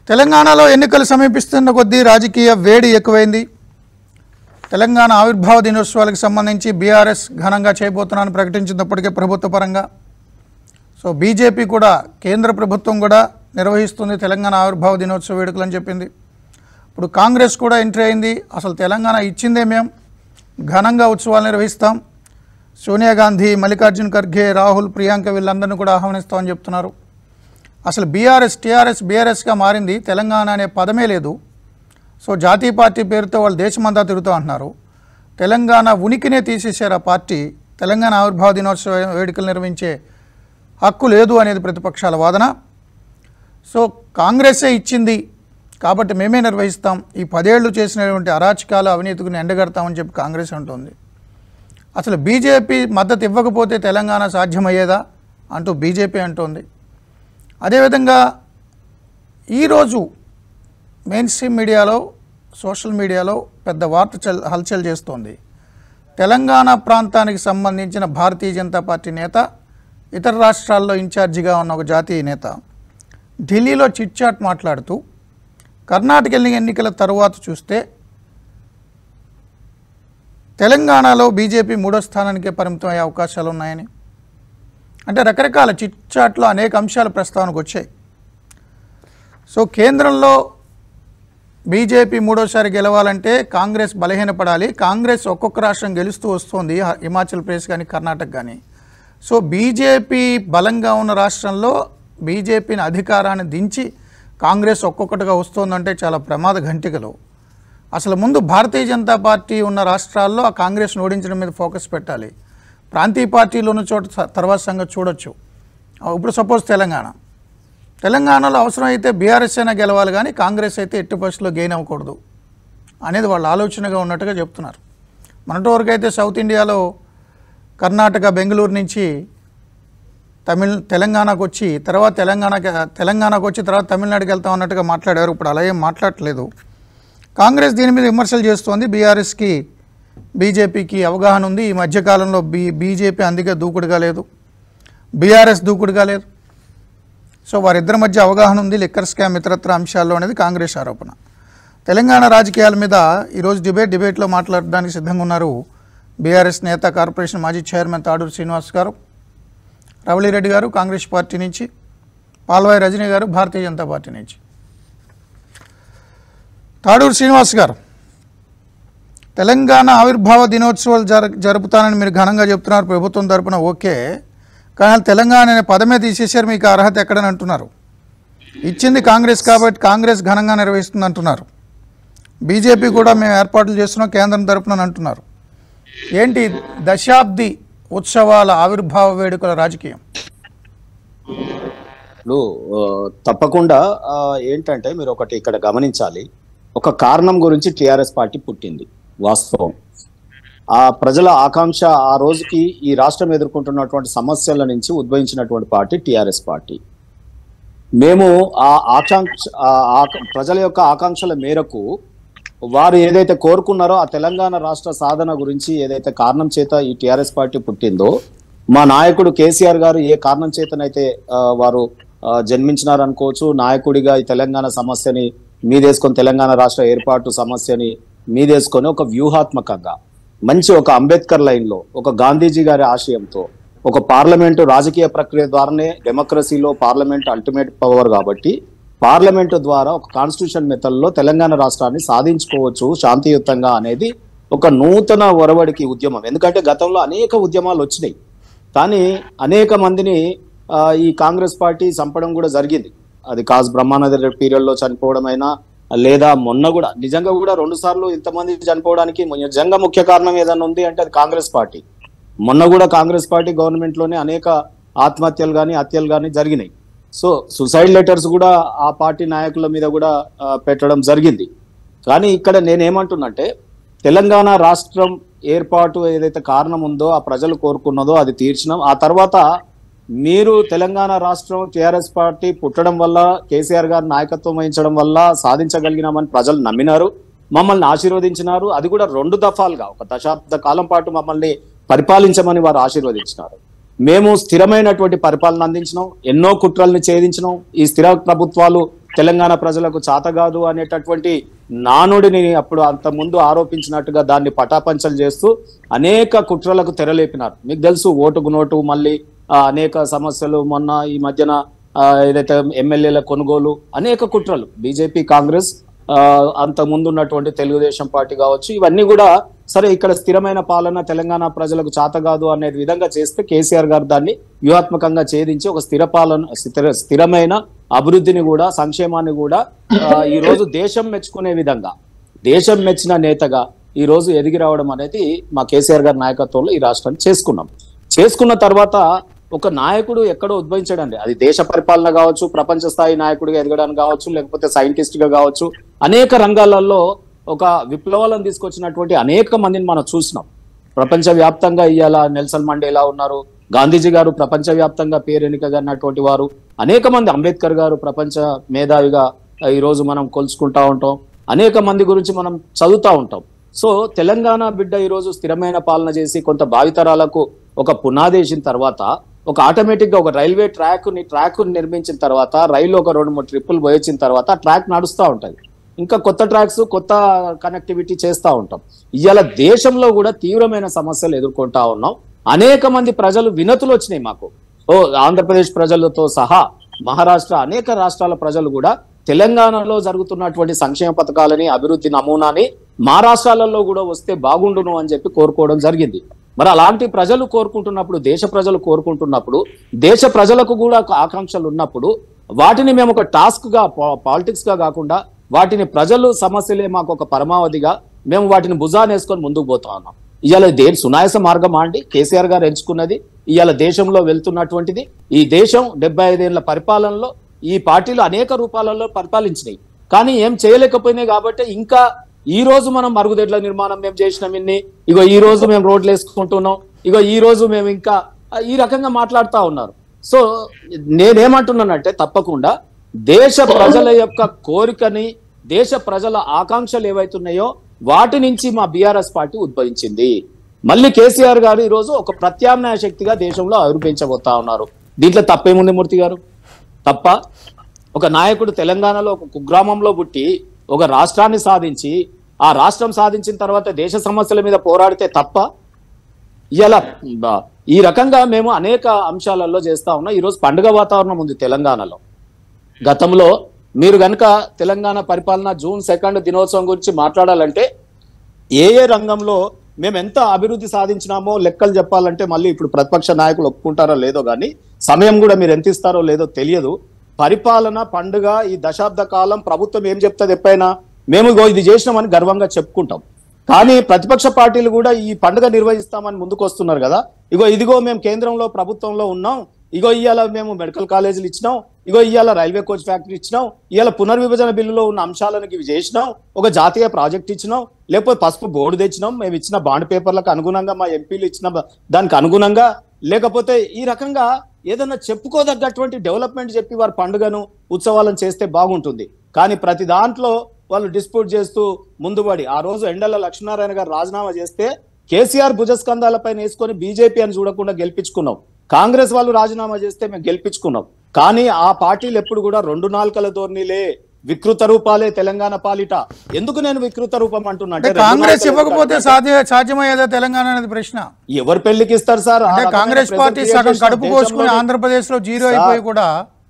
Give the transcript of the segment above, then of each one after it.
తెలంగాణలో ఎన్నికలు సమీపిస్తున్న కొద్దీ రాజకీయ వేడి ఎక్కువైంది తెలంగాణ ఆవిర్భావ దినోత్సవాలకు సంబంధించి బీఆర్ఎస్ ఘనంగా చేయబోతున్నానని ప్రకటించినప్పటికీ ప్రభుత్వ పరంగా సో బీజేపీ కూడా కేంద్ర ప్రభుత్వం కూడా నిర్వహిస్తుంది తెలంగాణ ఆవిర్భావ దినోత్సవ వేడుకలు అని చెప్పింది ఇప్పుడు కాంగ్రెస్ కూడా ఎంట్రీ అయింది అసలు తెలంగాణ ఇచ్చిందే మేము ఘనంగా ఉత్సవాలు నిర్వహిస్తాం సోనియా గాంధీ మల్లికార్జున్ ఖర్గే రాహుల్ ప్రియాంక వీళ్ళందరినీ కూడా ఆహ్వానిస్తామని చెప్తున్నారు అసలు బీఆర్ఎస్ టీఆర్ఎస్ బీఆర్ఎస్గా మారింది తెలంగాణ అనే పదమే లేదు సో జాతీయ పార్టీ పేరుతో వాళ్ళు దేశమంతా తిరుగుతూ అంటున్నారు తెలంగాణ ఉనికినే తీసేశారు ఆ పార్టీ తెలంగాణ ఆవిర్భావ దినోత్సవ వేడుకలు నిర్వహించే హక్కు లేదు అనేది ప్రతిపక్షాల వాదన సో కాంగ్రెసే ఇచ్చింది కాబట్టి మేమే నిర్వహిస్తాం ఈ పదేళ్లు చేసినటువంటి అరాచకాలు అవినీతిని ఎండగడతామని చెప్పి కాంగ్రెస్ అంటుంది అసలు బీజేపీ మద్దతు ఇవ్వకపోతే తెలంగాణ సాధ్యమయ్యేదా అంటూ బీజేపీ అంటోంది అదేవిధంగా ఈరోజు మెయిన్ స్ట్రీమ్ మీడియాలో సోషల్ మీడియాలో పెద్ద వార్త చల్ హల్చల్ చేస్తోంది తెలంగాణ ప్రాంతానికి సంబంధించిన భారతీయ జనతా పార్టీ నేత ఇతర రాష్ట్రాల్లో ఇన్ఛార్జిగా ఉన్న ఒక జాతీయ నేత ఢిల్లీలో చిట్చాట్ మాట్లాడుతూ కర్ణాటక ఎన్ని- ఎన్నికల తరువాత చూస్తే తెలంగాణలో బీజేపీ మూడో స్థానానికే పరిమితం అయ్యే అవకాశాలు ఉన్నాయని అంటే రకరకాల చిట్చాట్లో అనేక అంశాలు ప్రస్తావనకు వచ్చాయి సో కేంద్రంలో బీజేపీ మూడోసారి గెలవాలంటే కాంగ్రెస్ బలహీనపడాలి కాంగ్రెస్ ఒక్కొక్క రాష్ట్రం గెలుస్తూ వస్తుంది హ- హిమాచల్ ప్రదేశ్ కానీ కర్ణాటక కానీ సో బీజేపీ బలంగా ఉన్న రాష్ట్రంలో బీజేపీని అధికారాన్ని దించి కాంగ్రెస్ ఒక్కొక్కటిగా వస్తుందంటే చాలా ప్రమాద ఘంటికలు అసలు ముందు భారతీయ జనతా పార్టీ ఉన్న రాష్ట్రాల్లో ఆ కాంగ్రెస్ను ఓడించడం మీద ఫోకస్ పెట్టాలి ప్రాంతీయ పార్టీలు ఉన్న చోట స- తర్వాత సంగతి చూడొచ్చు ఆ, ఇప్పుడు సపోజ్ తెలంగాణ తెలంగాణలో అవసరమైతే బీఆర్ఎస్ అయినా గెలవాలి కానీ కాంగ్రెస్ అయితే ఎట్టి పరిస్థితుల్లో గెయిన్ అవ్వకూడదు అనేది వాళ్ళ ఆలోచనగా ఉన్నట్టుగా చెప్తున్నారు మొన్నటి వరకు అయితే సౌత్ ఇండియాలో కర్ణాటక బెంగళూరు నుంచి తమిళ తెలంగాణకు వచ్చి తర్వాత తెలంగాణకి తెలంగాణకు వచ్చి తర్వాత తమిళనాడుకి వెళ్తాం అన్నట్టుగా మాట్లాడారు ఇప్పుడు అలా ఏం మాట్లాడట్లేదు కాంగ్రెస్ దీని మీద విమర్శలు చేస్తోంది బీఆర్ఎస్కి బీజేపీకి అవగాహన ఉంది ఈ మధ్యకాలంలో బీ బీజేపీ అందుకే దూకుడుగా లేదు బీఆర్ఎస్ దూకుడుగా లేదు సో వారిద్దరి మధ్య అవగాహన ఉంది లిక్కర్ స్కామ్ ఇతరత్ర అంశాల్లో అనేది కాంగ్రెస్ ఆరోపణ తెలంగాణ రాజకీయాల మీద ఈరోజు డిబేట్ డిబేట్లో మాట్లాడడానికి సిద్ధంగా ఉన్నారు బీఆర్ఎస్ నేత కార్పొరేషన్ మాజీ చైర్మన్ తాడూరు శ్రీనివాస్ గారు రవళిరెడ్డి గారు కాంగ్రెస్ పార్టీ నుంచి పాల్వాయి రజనీ గారు భారతీయ జనతా పార్టీ నుంచి తాడూరు శ్రీనివాస్ గారు తెలంగాణ ఆవిర్భావ దినోత్సవాలు జర జరుపుతానని మీరు ఘనంగా చెప్తున్నారు ప్రభుత్వం తరపున ఓకే కానీ తెలంగాణ అనే పదమే తీసేశారు మీకు ఆ అర్హత ఎక్కడని అంటున్నారు ఇచ్చింది కాంగ్రెస్ కాబట్టి కాంగ్రెస్ ఘనంగా నిర్వహిస్తుంది అంటున్నారు బీజేపీ కూడా మేము ఏర్పాట్లు చేస్తున్నాం కేంద్రం తరపున అని అంటున్నారు ఏంటి దశాబ్ది ఉత్సవాల ఆవిర్భావ వేడుకల రాజకీయం ఇప్పుడు ఆ, తప్పకుండా ఆ, ఏంటంటే మీరు ఒకటి ఇక్కడ గమనించాలి ఒక కారణం గురించి టిఆర్ఎస్ పార్టీ పుట్టింది వాస్తవం ఆ ప్రజల ఆకాంక్ష ఆ రోజుకి ఈ రాష్ట్రం ఎదుర్కొంటున్నటువంటి సమస్యల నుంచి ఉద్భవించినటువంటి పార్టీ టిఆర్ఎస్ పార్టీ మేము ఆ ఆకాంక్ష ఆ ఆక- ప్రజల యొక్క ఆకాంక్షల మేరకు వారు ఏదైతే కోరుకున్నారో ఆ తెలంగాణ రాష్ట్ర సాధన గురించి ఏదైతే కారణం చేత ఈ టిఆర్ఎస్ పార్టీ పుట్టిందో మా నాయకుడు కేసీఆర్ గారు ఏ కారణం చేతనైతే ఆ, వారు ఆ, జన్మించినారు అనుకోవచ్చు నాయకుడిగా ఈ తెలంగాణ సమస్యని మీదేసుకొని తెలంగాణ రాష్ట్ర ఏర్పాటు సమస్యని మీదేసుకొని ఒక వ్యూహాత్మకంగా మంచి ఒక అంబేద్కర్ లైన్ లో ఒక గాంధీజీ గారి ఆశయంతో ఒక పార్లమెంటు రాజకీయ ప్రక్రియ ద్వారానే డెమోక్రసీలో పార్లమెంట్ అల్టిమేట్ పవర్ కాబట్టి పార్లమెంటు ద్వారా ఒక కాన్స్టిట్యూషన్ మెథడ్లో తెలంగాణ రాష్ట్రాన్ని సాధించుకోవచ్చు శాంతియుతంగా అనేది ఒక నూతన ఒరవడికి ఉద్యమం ఎందుకంటే గతంలో అనేక ఉద్యమాలు వచ్చినాయి కానీ అనేక మందిని ఆ, ఈ కాంగ్రెస్ పార్టీ చంపడం కూడా జరిగింది అది కాజ్ బ్రహ్మానంద రెడ్డి పీరియడ్ లో చనిపోవడం అయినా లేదా మొన్న కూడా నిజంగా కూడా రెండు సార్లు ఇంతమంది చనిపోవడానికి నిజంగా ముఖ్య కారణం ఏదైనా ఉంది అంటే అది కాంగ్రెస్ పార్టీ మొన్న కూడా కాంగ్రెస్ పార్టీ గవర్నమెంట్ లోనే అనేక ఆత్మహత్యలు కానీ హత్యలు కానీ జరిగినాయి సో సుసైడ్ లెటర్స్ కూడా ఆ పార్టీ నాయకుల మీద కూడా ఆ, పెట్టడం జరిగింది కానీ ఇక్కడ నేనేమంటున్నంటే తెలంగాణ రాష్ట్రం ఏర్పాటు ఏదైతే కారణం ఉందో ఆ ప్రజలు కోరుకున్నదో అది తీర్చినాం ఆ తర్వాత మీరు తెలంగాణ రాష్ట్రం టిఆర్ఎస్ పార్టీ పుట్టడం వల్ల కేసీఆర్ గారు నాయకత్వం వహించడం వల్ల సాధించగలిగినామని ప్రజలు నమ్మినారు మమ్మల్ని ఆశీర్వదించినారు అది కూడా రెండు దఫాలుగా ఒక దశాబ్ద కాలం పాటు మమ్మల్ని పరిపాలించమని వారు ఆశీర్వదించినారు మేము స్థిరమైనటువంటి పరిపాలన అందించినాం ఎన్నో కుట్రల్ని ఛేదించినాం ఈ స్థిర ప్రభుత్వాలు తెలంగాణ ప్రజలకు చాతగాదు అనేటటువంటి నానుడిని అప్పుడు అంత ముందు ఆరోపించినట్టుగా దాన్ని పటాపంచలు చేస్తూ అనేక కుట్రలకు తెరలేపినారు మీకు తెలుసు ఓటుకు నోటు మళ్ళీ ఆ, అనేక సమస్యలు మొన్న ఈ మధ్యన ఆ, ఏదైతే ఎమ్మెల్యేల కొనుగోలు అనేక కుట్రలు బీజేపీ కాంగ్రెస్ ఆ, అంత ముందు ఉన్నటువంటి తెలుగుదేశం పార్టీ కావచ్చు ఇవన్నీ కూడా సరే ఇక్కడ స్థిరమైన పాలన తెలంగాణ ప్రజలకు చాత కాదు అనే విధంగా చేస్తే కేసీఆర్ గారు దాన్ని వ్యూహాత్మకంగా ఛేదించి ఒక స్థిర పాలన స్థిర స్థిరమైన అభివృద్ధిని కూడా సంక్షేమాన్ని కూడా ఆ, ఈ రోజు దేశం మెచ్చుకునే విధంగా దేశం మెచ్చిన నేతగా ఈ రోజు ఎదిగి రావడం అనేది మా కేసీఆర్ గారి నాయకత్వంలో ఈ రాష్ట్రాన్ని చేసుకున్నాం చేసుకున్న తర్వాత ఒక నాయకుడు ఎక్కడో ఉద్భవించడండి అది దేశ పరిపాలన కావచ్చు ప్రపంచ స్థాయి నాయకుడిగా ఎదగడానికి కావచ్చు లేకపోతే సైంటిస్ట్ గా కావచ్చు అనేక రంగాలలో ఒక విప్లవాలను తీసుకొచ్చినటువంటి అనేక మందిని మనం చూసినాం ప్రపంచ వ్యాప్తంగా ఇవాళ నెల్సన్ మండేలా ఉన్నారు గాంధీజీ గారు ప్రపంచ వ్యాప్తంగా పేరెనికగన్నటువంటి వారు అనేక మంది అంబేద్కర్ గారు ప్రపంచ మేధావిగా ఆ, ఈ రోజు మనం కొలుచుకుంటా ఉంటాం అనేక మంది గురించి మనం చదువుతా ఉంటాం సో తెలంగాణ బిడ్డ ఈ రోజు స్థిరమైన పాలన చేసి కొంత భావితరాలకు ఒక పునాది వేసిన తర్వాత ఒక ఆటోమేటిక్ గా ఒక రైల్వే ట్రాక్ ని ట్రాక్ నిర్మించిన తర్వాత రైలు ఒక రెండు మూడు ట్రిప్పులు పోయొచ్చిన తర్వాత ఆ ట్రాక్ నడుస్తూ ఉంటది ఇంకా కొత్త ట్రాక్స్ కొత్త కనెక్టివిటీ చేస్తూ ఉంటాం ఇవాళ దేశంలో కూడా తీవ్రమైన సమస్యలు ఎదుర్కొంటా ఉన్నాం అనేక మంది ప్రజలు వినతులు వచ్చినాయి మాకు ఓ ఆంధ్రప్రదేశ్ ప్రజలతో సహా మహారాష్ట్ర అనేక రాష్ట్రాల ప్రజలు కూడా తెలంగాణలో జరుగుతున్నటువంటి సంక్షేమ పథకాలని అభివృద్ధి నమూనాని మా రాష్ట్రాలలో కూడా వస్తే బాగుండును అని చెప్పి కోరుకోవడం జరిగింది మరి అలాంటి ప్రజలు కోరుకుంటున్నప్పుడు దేశ ప్రజలు కోరుకుంటున్నప్పుడు దేశ ప్రజలకు కూడా ఒక ఆకాంక్షలు ఉన్నప్పుడు వాటిని మేము ఒక టాస్క్ గా పాలిటిక్స్ గా కాకుండా వాటిని ప్రజలు సమస్యలే మాకు ఒక పరమావధిగా మేము వాటిని భుజాన్ని వేసుకొని ముందుకు పోతా ఉన్నాం ఇవాళ దేని సునాయాస మార్గం అండి కేసీఆర్ గారు ఎంచుకున్నది ఇవాళ దేశంలో వెళ్తున్నటువంటిది ఈ దేశం డెబ్బై ఐదేళ్ల పరిపాలనలో ఈ పార్టీలు అనేక రూపాలలో పరిపాలించినాయి కానీ ఏం చేయలేకపోయినాయి కాబట్టి ఇంకా ఈ రోజు మనం మరుగుదొడ్ల నిర్మాణం మేము చేసినాం ఇన్ని ఇగో ఈ రోజు మేము రోడ్లు వేసుకుంటున్నాం ఇగో ఈ రోజు మేము ఇంకా ఆ, ఈ రకంగా మాట్లాడుతా ఉన్నారు సో నేనేమంటున్నానంటే తప్పకుండా దేశ ప్రజల యొక్క కోరికని దేశ ప్రజల ఆకాంక్షలు ఏవైతున్నాయో వాటి నుంచి మా బీఆర్ఎస్ పార్టీ ఉద్భవించింది మళ్ళీ కేసీఆర్ గారు ఈ రోజు ఒక ప్రత్యామ్నాయ శక్తిగా దేశంలో ఆవిర్భించబోతా ఉన్నారు దీంట్లో తప్పేముంది మూర్తి గారు తప్ప ఒక నాయకుడు తెలంగాణలో ఒక కుగ్రామంలో పుట్టి ఒక రాష్ట్రాన్ని సాధించి ఆ రాష్ట్రం సాధించిన తర్వాత దేశ సమస్యల మీద పోరాడితే తప్ప ఇలా బ- ఈ రకంగా మేము అనేక అంశాలలో చేస్తా ఉన్నాం ఈరోజు పండుగ వాతావరణం ఉంది తెలంగాణలో గతంలో మీరు గనక తెలంగాణ పరిపాలన జూన్ సెకండ్ దినోత్సవం గురించి మాట్లాడాలంటే ఏ ఏ రంగంలో మేము ఎంత అభివృద్ధి సాధించినామో లెక్కలు చెప్పాలంటే మళ్ళీ ఇప్పుడు ప్రతిపక్ష నాయకులు ఒప్పుకుంటారో లేదో కానీ సమయం కూడా మీరు ఎంత ఇస్తారో లేదో తెలియదు పరిపాలన పండుగ ఈ దశాబ్ద కాలం ప్రభుత్వం ఏం చెప్తుంది ఎప్పుడైనా మేము ఇగో ఇది చేసినామని గర్వంగా చెప్పుకుంటాం కానీ ప్రతిపక్ష పార్టీలు కూడా ఈ పండుగ నిర్వహిస్తామని ముందుకు వస్తున్నారు కదా ఇగో ఇదిగో మేము కేంద్రంలో ప్రభుత్వంలో ఉన్నాం ఇగో ఇవాళ మేము మెడికల్ కాలేజీలు ఇచ్చినాం ఇగో ఇవాళ రైల్వే కోచ్ ఫ్యాక్టరీ ఇచ్చినాం ఇవాళ పునర్విభజన బిల్లులో ఉన్న అంశాలను ఇవి చేసినాం ఒక జాతీయ ప్రాజెక్ట్ ఇచ్చినాం లేకపోతే పసుపు బోర్డు తెచ్చినాం మేము ఇచ్చిన బాండ్ పేపర్లకు అనుగుణంగా మా ఎంపీలు ఇచ్చిన బ- దానికి అనుగుణంగా లేకపోతే ఈ రకంగా ఏదన్నా చెప్పుకోదగ్గటువంటి డెవలప్మెంట్ చెప్పి వారి పండుగను ఉత్సవాలను చేస్తే బాగుంటుంది కానీ ప్రతి దాంట్లో వాళ్ళు డిస్ప్యూట్ చేస్తూ ముందుబడి ఆ రోజు ఎండల లక్ష్మీనారాయణ గారు రాజీనామా చేస్తే కేసీఆర్ భుజస్కంధాలపైన వేసుకొని బీజేపీ అని చూడకుండా గెలిపించుకున్నాం కాంగ్రెస్ వాళ్ళు రాజీనామా చేస్తే మేము గెలిపించుకున్నాం కానీ ఆ పార్టీలు ఎప్పుడు కూడా రెండు నాలుకల ధోరణిలే వికృత రూపాలే తెలంగాణ పాలిట ఎందుకు నేను వికృత రూపం అంటున్నా అంటే అంటే రెండు కాంగ్రెస్ నాలుకలు ఇవ్వకపోతే ఎందుకంటే సాధ్య సాధ్యమయ్యేదా తెలంగాణ అనేది ప్రశ్న ఎవరు పెళ్లికి ఇస్తారు సార్ ఆ అంటే రకమైన కాంగ్రెస్ pressure పార్టీ create సగం చేసిన కడుపు కోసుకుని దేశంలోనే- ఆంధ్రప్రదేశ్లో జీరో సార్. అయిపోయి కూడా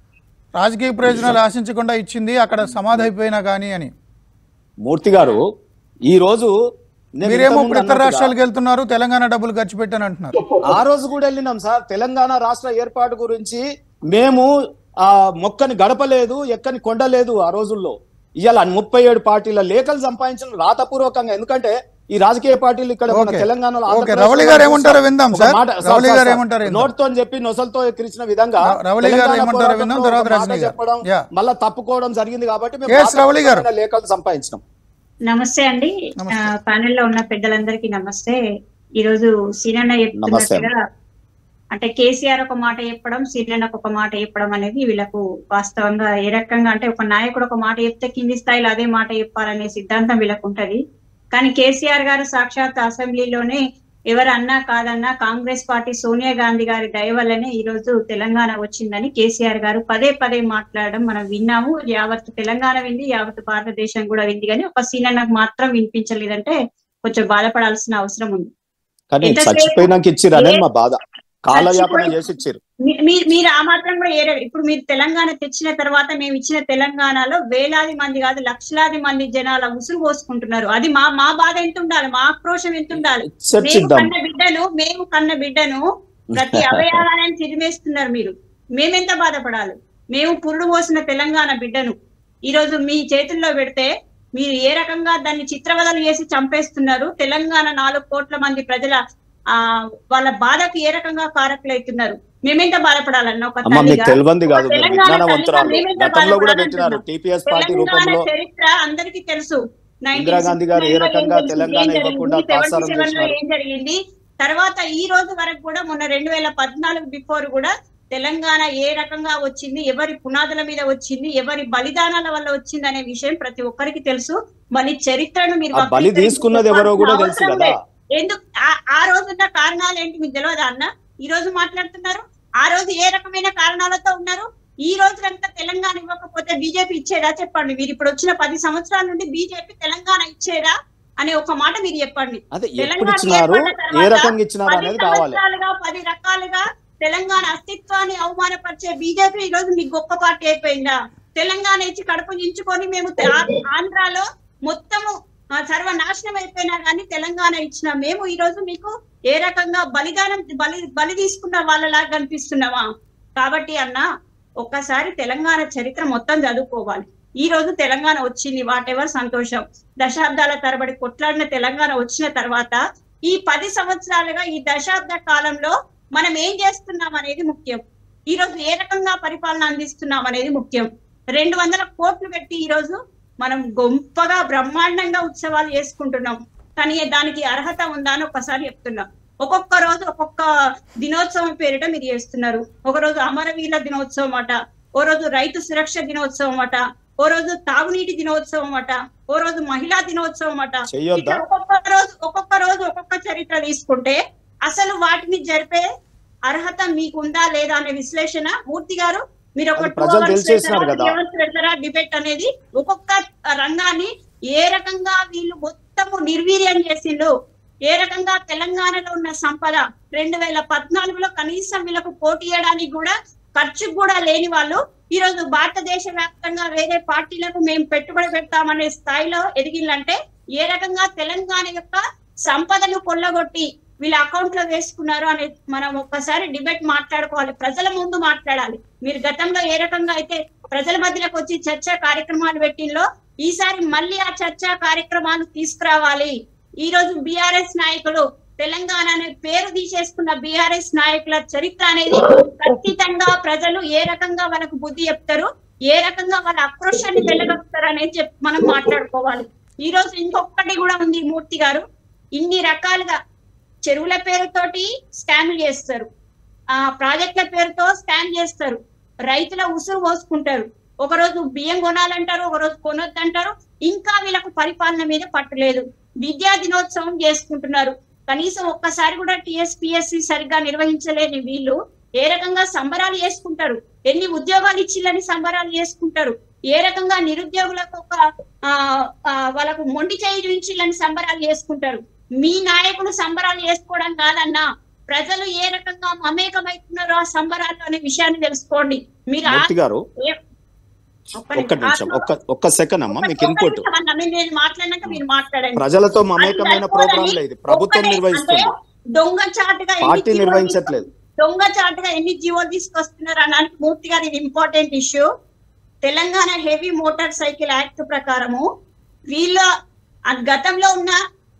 రాజకీయ ప్రయోజనాలు ఆశించకుండా ఇచ్చింది అక్కడ సమాధి అయిపోయినా కానీ అని మూర్తి గారు ఈ రోజు నేను మీరేమో ఇంతకుముందు ఇప్పుడు ఇతర అన్నట్టుగా- రాష్ట్రాలకు వెళ్తున్నారు తెలంగాణ డబ్బులు ఖర్చు పెట్టాను అంటున్నారు ఆ రోజు కూడా వెళ్ళినాం సార్ తెలంగాణ రాష్ట్ర ఏర్పాటు గురించి మేము ఆ మొక్కని గడపలేదు ఎక్కని కొండలేదు ఆ రోజుల్లో ఇవాళ ముప్పై ఏడు పార్టీల లేఖలు సంపాదించిన రాతపూర్వకంగా ఎందుకంటే ఈ రాజకీయ పార్టీలు ఇక్కడ మన ఓకే. తెలంగాణలో ఓకే, ఆంధ్రప్రదేశ్లో రవళి గారు ఏమంటారో విందాం ఒక సార్. మాట- సార్, రవళి సార్, గారు సార్, ఏమంటారో విందాం. నోట్తో అని చెప్పి నొసలతో ఎక్కిరించిన విధంగా ర- రవళి గారు తెలంగాణ ఏమంటారో విందాం, పోరాటంలో తర్వాత ఒక మాట రజనీ గారు. చెప్పడం యా. మళ్ళా తప్పుకోవడం జరిగింది కాబట్టి మేము కేఎస్ రవళి గారు. రాతపూర్వకమైన లేఖలు సంపాదించినాం నమస్తే అండి నమస్తే. ప్యానెల్ లో ఉన్న పెద్దలందరికీ నమస్తే ఈ రోజు సీనన్న నమస్తే. చెప్తున్నట్టుగా అంటే కేసీఆర్ ఒక మాట చెప్పడం సీనన్నకు ఒక మాట చెప్పడం అనేది వీళ్ళకు వాస్తవంగా ఏ రకంగా అంటే ఒక నాయకుడు ఒక మాట చెప్తే కింది స్థాయిలో అదే మాట చెప్పాలనే సిద్ధాంతం వీళ్ళకు ఉంటది కానీ కేసీఆర్ గారు సాక్షాత్ అసెంబ్లీలోనే ఎవరు అన్నా కాదన్నా కాంగ్రెస్ పార్టీ సోనియా గాంధీ గారి దయ వల్లనే ఈ రోజు తెలంగాణ వచ్చిందని కేసీఆర్ గారు పదే పదే మాట్లాడడం మనం విన్నాము యావత్ తెలంగాణ వింది యావత్ భారతదేశం కూడా వింది కానీ ఒక సీనన్నకు మాత్రం వినిపించలేదంటే కొంచెం బాధపడాల్సిన అవసరం ఉంది కానీ ఎంతసేపు చచ్చిపోయినాక ఇచ్చిర్రు అనేది మా బాధ కాలయాపన చచ్చిపోయి- చేసి ఇచ్చిర్రు మీ- మీ- మీరు ఆ మాత్రం కూడా ఏరే ఇప్పుడు మీరు తెలంగాణ తెచ్చిన తర్వాత మేము ఇచ్చిన తెలంగాణలో వేలాది మంది కాదు లక్షలాది మంది జనాల ఉసురు పోసుకుంటున్నారు అది మా మా బాధ ఎంత ఉండాలి మా ఆక్రోశం ఎంత ఉండాలి మేము చర్చిద్దాం కన్న బిడ్డను మేము కన్న బిడ్డను ప్రతి అవయవాన్ని తిరిమేస్తున్నారు మీరు మేమెంత బాధపడాలి మేము పురుడు పోసిన తెలంగాణ బిడ్డను ఈ రోజు మీ చేతుల్లో పెడితే మీరు ఏ రకంగా దాన్ని చిత్రవదలు చేసి చంపేస్తున్నారు తెలంగాణ నాలుగు కోట్ల మంది ప్రజల ఆ వాళ్ళ బాధకు ఏ రకంగా కారకులైతున్నారు మేమెంత బాధపడాలన్న ఒక అమ్మ మీకు తల్లిగా తెలియంది కాదు మీరు తెలంగాణ విజ్ఞానవంతురాలు తల్లిగా మేమెంత గతంలో కూడా బాధపడాలి పెట్టినారు అంటున్నా. టీపీఎస్ పార్టీ తెలంగాణ రూపంలో చరిత్ర అందరికీ తెలుసు ఇందిరాగాంధీ గారు ఏ 1969 రకంగా ఏం తెలంగాణ జరిగింది, ఇవ్వకుండా 77 తాత్సారం లో చేసినారు. ఏం జరిగింది తర్వాత ఈ రోజు వరకు కూడా మొన్న రెండు వేల పద్నాలుగు బిఫోర్ కూడా తెలంగాణ ఏ రకంగా వచ్చింది ఎవరి పునాదుల మీద వచ్చింది ఎవరి బలిదానాల వల్ల వచ్చింది అనే విషయం ప్రతి ఒక్కరికి తెలుసు మళ్ళీ చరిత్రను మీరు ఆ బలి వక్రీకరించి తీసుకున్నది ఎవరో కూడా చెప్పాల్సిన తెలుసు అవసరం కదా లేదు. ఎందుకు ఆ- ఆ రోజున్న కారణాలు ఏంటి మీకు తెలియదా అన్న ఈ రోజు మాట్లాడుతున్నారు ఆ రోజు ఏ రకమైన కారణాలతో ఉన్నారు ఈ రోజులంతా తెలంగాణ ఇవ్వకపోతే బీజేపీ ఇచ్చేదా చెప్పండి మీరు ఇప్పుడు వచ్చిన పది సంవత్సరాల నుండి బీజేపీ తెలంగాణ ఇచ్చేదా అనే ఒక మాట మీరు చెప్పండి అదే ఎప్పుడు తెలంగాణ ఇచ్చినారు ఏర్పడిన ఏ తర్వాత రకంగా ఇచ్చినారు పది అనేది కావాలి సంవత్సరాలుగా పది రకాలుగా తెలంగాణ అస్తిత్వాన్ని అవమానపరిచే బీజేపీ ఈ రోజు మీకు గొప్ప పార్టీ అయిపోయిందా తెలంగాణ ఇచ్చి కడుపు దించుకొని మేము తె- ఆ- ఆంధ్రాలో మొత్తము ఆ, సర్వనాశనం అయిపోయినా కానీ తెలంగాణ ఇచ్చిన మేము ఈ రోజు మీకు ఏ రకంగా బలిదానం బలి బలి తీసుకున్న వాళ్ళలాగా కనిపిస్తున్నావా కాబట్టి అన్న ఒక్కసారి తెలంగాణ చరిత్ర మొత్తం చదువుకోవాలి ఈ రోజు తెలంగాణ వచ్చింది వాటెవర్ సంతోషం దశాబ్దాల తరబడి కొట్లాడిన తెలంగాణ వచ్చిన తర్వాత ఈ పది సంవత్సరాలుగా ఈ దశాబ్ద కాలంలో మనం ఏం చేస్తున్నాం అనేది ముఖ్యం ఈ రోజు ఏ రకంగా పరిపాలన అందిస్తున్నాం అనేది ముఖ్యం రెండు వందల కోట్లు పెట్టి ఈ రోజు మనం గొప్పగా బ్రహ్మాండంగా ఉత్సవాలు చేసుకుంటున్నాం కానీ దానికి అర్హత ఉందా అని ఒకసారి చెప్తున్నాం ఒక్కొక్క రోజు ఒక్కొక్క దినోత్సవం పేరిట మీరు చేస్తున్నారు ఒక రోజు అమరవీరుల దినోత్సవం అట ఓ రోజు రైతు సురక్ష దినోత్సవం అట ఓ రోజు తాగునీటి దినోత్సవం అట ఓ రోజు మహిళా దినోత్సవం అట చెయ్యొద్దా ఇట్లా ఒక్కొక్క రోజు ఒక్కొక్క రోజు ఒక్కొక్క చరిత్ర తీసుకుంటే అసలు వాటిని జరిపే అర్హత మీకుందా లేదా అనే విశ్లేషణ మూర్తి గారు మీరు ఒక అది ప్రజలు తెలిసేసినారు కదా. డిబేట్ అనేది ఒక్కొక్క రంగాన్ని ఏ రకంగా వీళ్ళు మొత్తము నిర్వీర్యం చేసిండు ఏ రకంగా తెలంగాణలో ఉన్న సంపద రెండు వేల పద్నాలుగులో కనీసం వీళ్ళకు పోటీ చేయడానికి కూడా ఖర్చు కూడా లేని వాళ్ళు ఈ రోజు భారతదేశ వ్యాప్తంగా వేరే పార్టీలకు మేము పెట్టుబడి పెడతామనే స్థాయిలో ఎదిగిందంటే ఏ రకంగా తెలంగాణ యొక్క సంపదను కొల్లగొట్టి వీళ్ళ అకౌంట్ లో వేసుకున్నారు అని మనం ఒక్కసారి డిబేట్ మాట్లాడుకోవాలి ప్రజల ముందు మాట్లాడాలి మీరు గతంలో ఏ రకంగా అయితే ప్రజల మధ్యలోకి వచ్చి చర్చా కార్యక్రమాలు పెట్టిందో ఈసారి మళ్ళీ ఆ చర్చా కార్యక్రమాలు తీసుకురావాలి ఈ రోజు బీఆర్ఎస్ నాయకులు తెలంగాణ అనే పేరు తీసేసుకున్న బీఆర్ఎస్ నాయకుల చరిత్ర అనేది ఖచ్చితంగా ప్రజలు ఏ రకంగా వాళ్ళకు బుద్ధి చెప్తారు ఏ రకంగా వాళ్ళ ఆక్రోశాన్ని వెళ్ళగలుగుతారు అనేది చెప్ మనం మాట్లాడుకోవాలి ఈ రోజు ఇంకొకటి కూడా ఉంది మూర్తి గారు ఇన్ని రకాలుగా చెరువుల పేరుతోటి స్కామ్లు చేస్తారు ఆ ప్రాజెక్టుల పేరుతో స్కామ్ చేస్తారు రైతుల ఉసురు పోసుకుంటారు ఒక రోజు బియ్యం కొనాలంటారు ఒక రోజు కొనొద్దంటారు ఇంకా వీళ్ళకు పరిపాలన మీద పట్టులేదు విద్యా దినోత్సవం చేసుకుంటున్నారు కనీసం ఒక్కసారి కూడా టిఎస్పిఎస్సి సరిగ్గా నిర్వహించలేని వీళ్ళు ఏ రకంగా సంబరాలు చేసుకుంటారు ఎన్ని ఉద్యోగాలు ఇచ్చిల్లని సంబరాలు చేసుకుంటారు ఏ రకంగా నిరుద్యోగులకు ఒక ఆ, ఆ, వాళ్ళకు మొండి చేయి చూపించిల్లని సంబరాలు చేసుకుంటారు మీ నాయకులు సంబరాలు చేసుకోవడం కాదన్నా ప్రజలు ఏ రకంగా మమేకమవుతున్నారో ఆ సంబరాలు అనే విషయాన్ని తెలుసుకోండి మీరు ఆ- మూర్తి గారు ఏ- ఒక్క ఒక్క నిమిషం నిమిషం. ఒక్క ఒక్క సెకండ్ అమ్మా మీకు ఒక్క ఇన్పుట్ నిమిషం అన్న, నేను- నేను మాట్లాడినాక మీరు మాట్లాడండి ప్రజలతో మమేకమైన అది ప్రోగ్రామ్ సరిపోదని లేదు ప్రభుత్వం ఒక్కటే నిర్వహిస్తుంది అంటే దొంగ చాటుగా ఎన్ని పార్టీ జీవోలు నిర్వహించట్లేదు తీసుకొ- దొంగ చాటుగా ఎన్ని జీవోలు తీసుకొస్తున్నారు అనడానికి మూర్తి గారు ఇది important issue Telangana heavy motorcycle act ప్రకారము వీళ్ళ ఆ గతంలో ఉన్న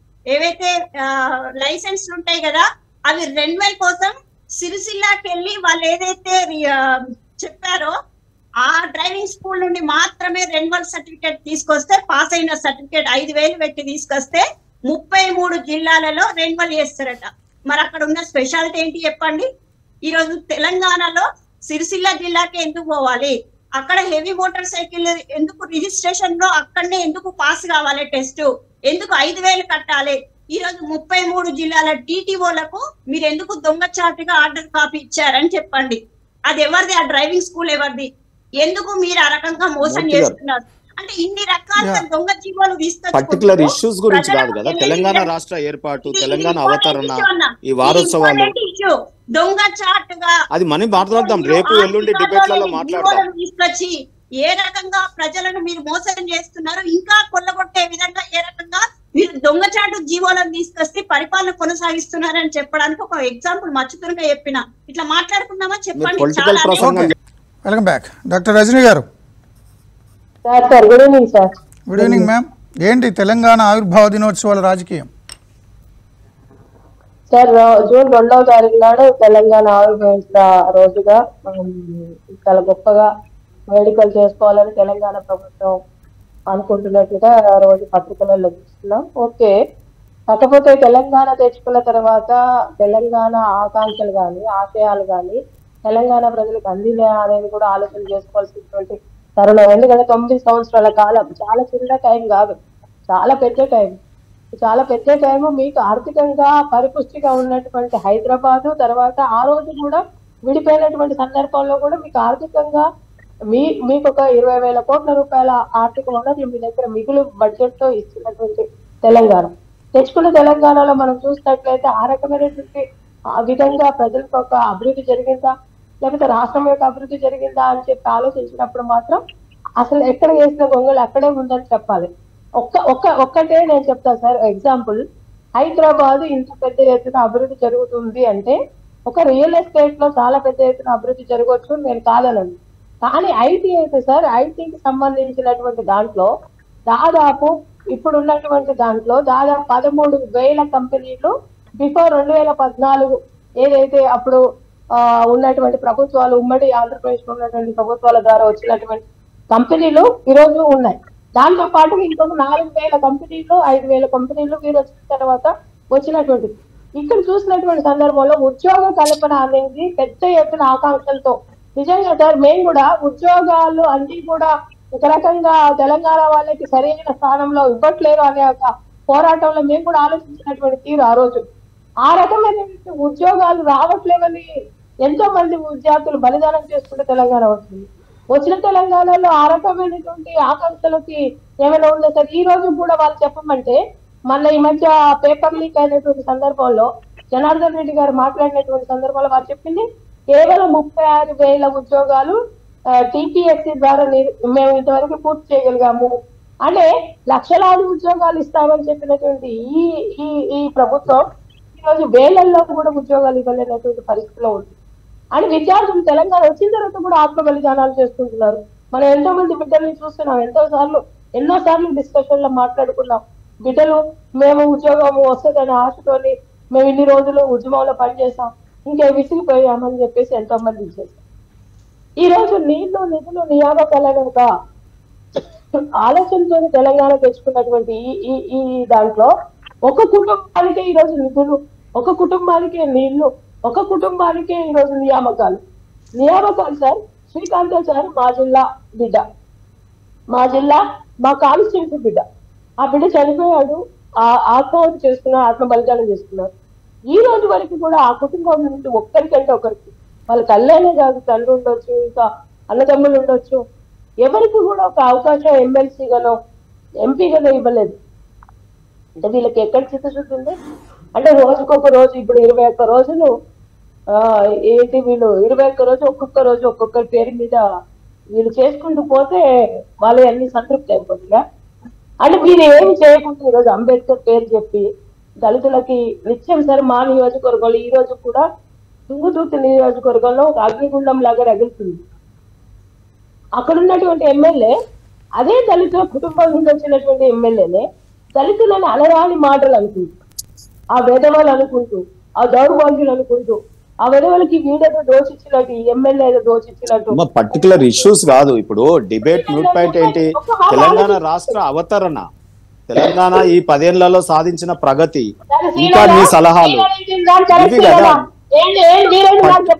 ఏవైతే లైసెన్స్లు ఉంటాయి కదా అవి రెన్యువల్ కోసం సిరిసిల్లాకి వెళ్ళి వాళ్ళు ఏదైతే ఆ, చెప్పారో ఆ డ్రైవింగ్ స్కూల్ నుండి మాత్రమే రెన్యువల్ సర్టిఫికేట్ తీసుకొస్తే పాస్ అయిన సర్టిఫికేట్ ఐదు వేలు పెట్టి తీసుకొస్తే ముప్పై మూడు జిల్లాలలో రెన్యువల్ చేస్తారట మరి అక్కడ ఉన్న స్పెషాలిటీ ఏంటి చెప్పండి ఈ రోజు తెలంగాణలో సిరిసిల్ల జిల్లాకి ఎందుకు పోవాలి అక్కడ హెవీ మోటార్ సైకిల్ ఎందుకు రిజిస్ట్రేషన్ లో అక్కడనే ఎందుకు పాస్ కావాలి టెస్ట్ ఎందుకు ఐదు వేలు కట్టాలి ఈ రోజు ముప్పై మూడు జిల్లాల టీటీఓలకు మీరు ఎందుకు దొంగచాటుగా ఆర్డర్ కాపీ ఇచ్చారని చెప్పండి అది ఎవరిది ఆ డ్రైవింగ్ స్కూల్ ఎవరిది ఎందుకు మీరు ఆ రకంగా మోసం మూర్తి గారు. చేస్తున్నారు అంటే ఇన్ని రకాలుగా Yeah. దొంగ జీవోలు తీసుకొచ్చుకుంటూ పర్టికులర్ ఇష్యూస్ గురించి కాదు ప్రజలకు కదా తెలియజేయడం- తెలంగాణ రాష్ట్ర ఏర్పాటు ఇది- తెలంగాణ ఇది important అవతరణ issue అన్న. ఈ వారోత్సవాలు ఇది important issue. దొంగ చాటుగా అది మనం మాట్లాడదాం రేపు ఎల్లుండి డిబేట్లలో మాట్లాడదాం తీసుకొచ్చి ఏ రకంగా ప్రజలను మీరు మోసం చేస్తున్నారు ఇంకా కొల్లగొట్టే విధంగా ఏ రకంగా మీరు దొంగచాటు జీవోలను తీసుకొస్తే పరిపాలన కొనసాగిస్తున్నారని చెప్పడానికి ఒక ఎగ్జాంపుల్ మచ్చుతురుగా చెప్పిన ఇట్లా మాట్లాడుకుందామా మీరు చెప్పండి పొలిటికల్ చాలా ప్రసంగం okay welcome back doctor Rajani garu sir sir good evening sir good evening ma'am ఏంటి తెలంగాణ ఆవిర్భావ దినోత్సవాల రాజకీయం సార్ రో- జూన్ రెండవ తారీఖు నాడు తెలంగాణ ఆవిర్భవించిన రోజుగా మనం చాలా గొప్పగా వేడుకలు చేసుకోవాలని తెలంగాణ ప్రభుత్వం అనుకుంటున్నట్టుగా ఆ రోజు పత్రికలలో చూస్తున్నాం ఓకే కాకపోతే తెలంగాణ తెచ్చుకున్న తర్వాత తెలంగాణ ఆకాంక్షలు కానీ ఆశయాలు కానీ తెలంగాణ ప్రజలకు అందినా అనేది కూడా ఆలోచన చేసుకోవాల్సినటువంటి తరుణం ఎందుకంటే తొమ్మిది సంవత్సరాల కాలం చాలా చిన్న టైం కాదు చాలా పెద్ద టైం చాలా పెద్ద టైం మీకు ఆర్థికంగా పరిపుష్టిగా ఉన్నటువంటి హైదరాబాద్ తర్వాత ఆ రోజు కూడా విడిపోయినటువంటి సందర్భంలో కూడా మీకు ఆర్థికంగా మీ మీకు ఒక ఇరవై వేల కోట్ల రూపాయల ఆర్థిక వనరులు మీ దగ్గర మిగులు బడ్జెట్ తో ఇచ్చినటువంటి తెలంగాణ తెచ్చుకున్న తెలంగాణలో మనం చూసినట్లయితే ఆ రకమైనటువంటి ఆ విధంగా ప్రజలకు ఒక అభివృద్ధి జరిగిందా లేకపోతే రాష్ట్రం యొక్క అభివృద్ధి జరిగిందా అని చెప్పి ఆలోచించినప్పుడు మాత్రం అసలు ఎక్కడ వేసిన గొంగలు అక్కడే ఉందని చెప్పాలి ఒక్క ఒక్క ఒక్కటే నేను చెప్తాను సార్ ఎగ్జాంపుల్ హైదరాబాద్ ఇంత పెద్ద ఎత్తున అభివృద్ధి జరుగుతుంది అంటే ఒక రియల్ ఎస్టేట్ లో చాలా పెద్ద ఎత్తున అభివృద్ధి జరగవచ్చు నేను కాదనను కానీ ఐటీ అయితే సార్ ఐటీకి సంబంధించినటువంటి దాంట్లో దాదాపు ఇప్పుడు ఉన్నటువంటి దాంట్లో దాదాపు పదమూడు వేల కంపెనీలు బిఫోర్ రెండు వేల పద్నాలుగు ఏదైతే అప్పుడు ఆ, ఉన్నటువంటి ప్రభుత్వాలు ఉమ్మడి ఆంధ్రప్రదేశ్ లో ఉన్నటువంటి ప్రభుత్వాల ద్వారా వచ్చినటువంటి కంపెనీలు ఈ రోజు ఉన్నాయి దాంతో పాటు ఇంకొక నాలుగు వేల కంపెనీలు ఐదు వేల కంపెనీలు వీరు వచ్చిన తర్వాత వచ్చినటువంటిది ఇక్కడ చూసినటువంటి సందర్భంలో ఉద్యోగ కల్పన అనేది పెద్ద ఎత్తున ఆకాంక్షలతో నిజంగా సార్ మేము కూడా ఉద్యోగాలు అన్ని కూడా ఒక రకంగా తెలంగాణ వాళ్ళకి సరైన స్థానంలో ఇవ్వట్లేరు అనే ఒక పోరాటంలో మేము కూడా ఆలోచించినటువంటి తీరు ఆ రోజు ఆ రకమైనటువంటి ఉద్యోగాలు రావట్లేవని ఎంతో మంది విద్యార్థులు బలిదానం చేసుకుంటే తెలంగాణ వస్తుంది వచ్చిన తెలంగాణలో ఆ రకమైనటువంటి ఆకాంక్షలకి ఏమైనా ఉందో సార్ ఈ రోజు కూడా వాళ్ళు చెప్పమంటే మళ్ళీ ఈ మధ్య పేపర్ లీక్ అయినటువంటి సందర్భంలో జనార్దన్ రెడ్డి గారు మాట్లాడినటువంటి సందర్భంలో వారు చెప్పింది కేవలం ముప్పై ఆరు వేల ఉద్యోగాలు టీపీఎస్సీ ద్వారా నిర్- మేము ఇంతవరకు పూర్తి చేయగలిగాము అంటే లక్షలాది ఉద్యోగాలు ఇస్తామని చెప్పినటువంటి ఈ ఈ ఈ ప్రభుత్వం ఈ రోజు వేలల్లో కూడా ఉద్యోగాలు ఇవ్వలేనటువంటి పరిస్థితిలో ఉంది అని విద్యార్థులు తెలంగాణ వచ్చిన తర్వాత కూడా ఆత్మ బలిదానాలు చేసుకుంటున్నారు మనం ఎంతో మంది బిడ్డల్ని చూస్తున్నాం ఎంతో సార్లు ఎన్నో సార్లు డిస్కషన్ లో మాట్లాడుకున్నాం బిడ్డలు మేము ఉద్యోగం వస్తుందని ఆశతోని మేము ఇన్ని రోజులు ఉద్యమంలో పనిచేసాం ఇంకే విసిగిపోయామని చెప్పేసి ఎంతో మంది చేశాం ఈ రోజు నీళ్లు నిధులు నియామకాలను ఒక ఆలోచనతో తెలంగాణ తెచ్చుకున్నటువంటి ఈ ఈ ఈ దాంట్లో ఒక కుటుంబానికే ఈ రోజు నిధులు ఒక కుటుంబానికే నీళ్లు ఒక కుటుంబానికే ఈ రోజు నియామకాలు నియామకాలు సార్ శ్రీకాంతాచారి మా జిల్లా బిడ్డ మా జిల్లా మా కాన్స్టిట్యూన్సీ బిడ్డ ఆ బిడ్డ చనిపోయాడు ఆ ఆత్మహత్య చేసుకున్నారు ఆత్మ బలిదానం చేసుకున్నారు ఈ రోజు వరకు కూడా ఆ కుటుంబం నుండి ఒక్కరికంటే ఒకరికి వాళ్ళ కళ్యాణే కాదు తండ్రి ఉండొచ్చు ఇంకా అన్నదమ్ములు ఉండొచ్చు ఎవరికి కూడా ఒక అవకాశం ఎమ్మెల్సీగానో ఎంపీగానో ఇవ్వలేదు అంటే వీళ్ళకి ఎక్కడ చిత్తశుద్ధి ఉంది అంటే రోజుకొక రోజు ఇప్పుడు ఇరవై ఒక్క రోజులు ఆ ఏంటి వీళ్ళు ఇరవై ఒక్క రోజు ఒక్కొక్క రోజు ఒక్కొక్కరి పేరు మీద వీళ్ళు చేసుకుంటూ పోతే వాళ్ళు అన్ని సంతృప్తి అయిపోతుందా అంటే మీరు ఏమి చేయకుండా ఈరోజు అంబేద్కర్ పేరు చెప్పి దళితులకి నిత్యం సరే మా నియోజకవర్గంలో ఈ రోజు కూడా తుంగుతూర్తి నియోజకవర్గంలో ఒక అగ్నిగుండం లాగా రగులుతుంది అక్కడ ఉన్నటువంటి ఎమ్మెల్యే అదే దళితుల కుటుంబం నుండి వచ్చినటువంటి ఎమ్మెల్యేనే దళితులని అలరాని మాటలు అనుకుంటూ ఆ విధవలు అనుకుంటూ ఆ దౌర్భాగ్యులు అనుకుంటూ ఆ విధవలకి వీడేదో దోషించినట్టు ఈ ఎమ్మెల్యే ఏదో దోషించినట్టు పర్టికులర్ ఇష్యూస్ కాదు ఇప్పుడు డిబేట్ న్యూట్ పాయింట్ ఏంటి తెలంగాణ రాష్ట్ర అవతరణ తెలంగాణ ఈ పదేళ్లలో సాధించిన ప్రగతి ఇంకా నీ సలహాలు ఇవి కదా. ఏంటి ఏం మీరేంటి నాకు చెప్పండి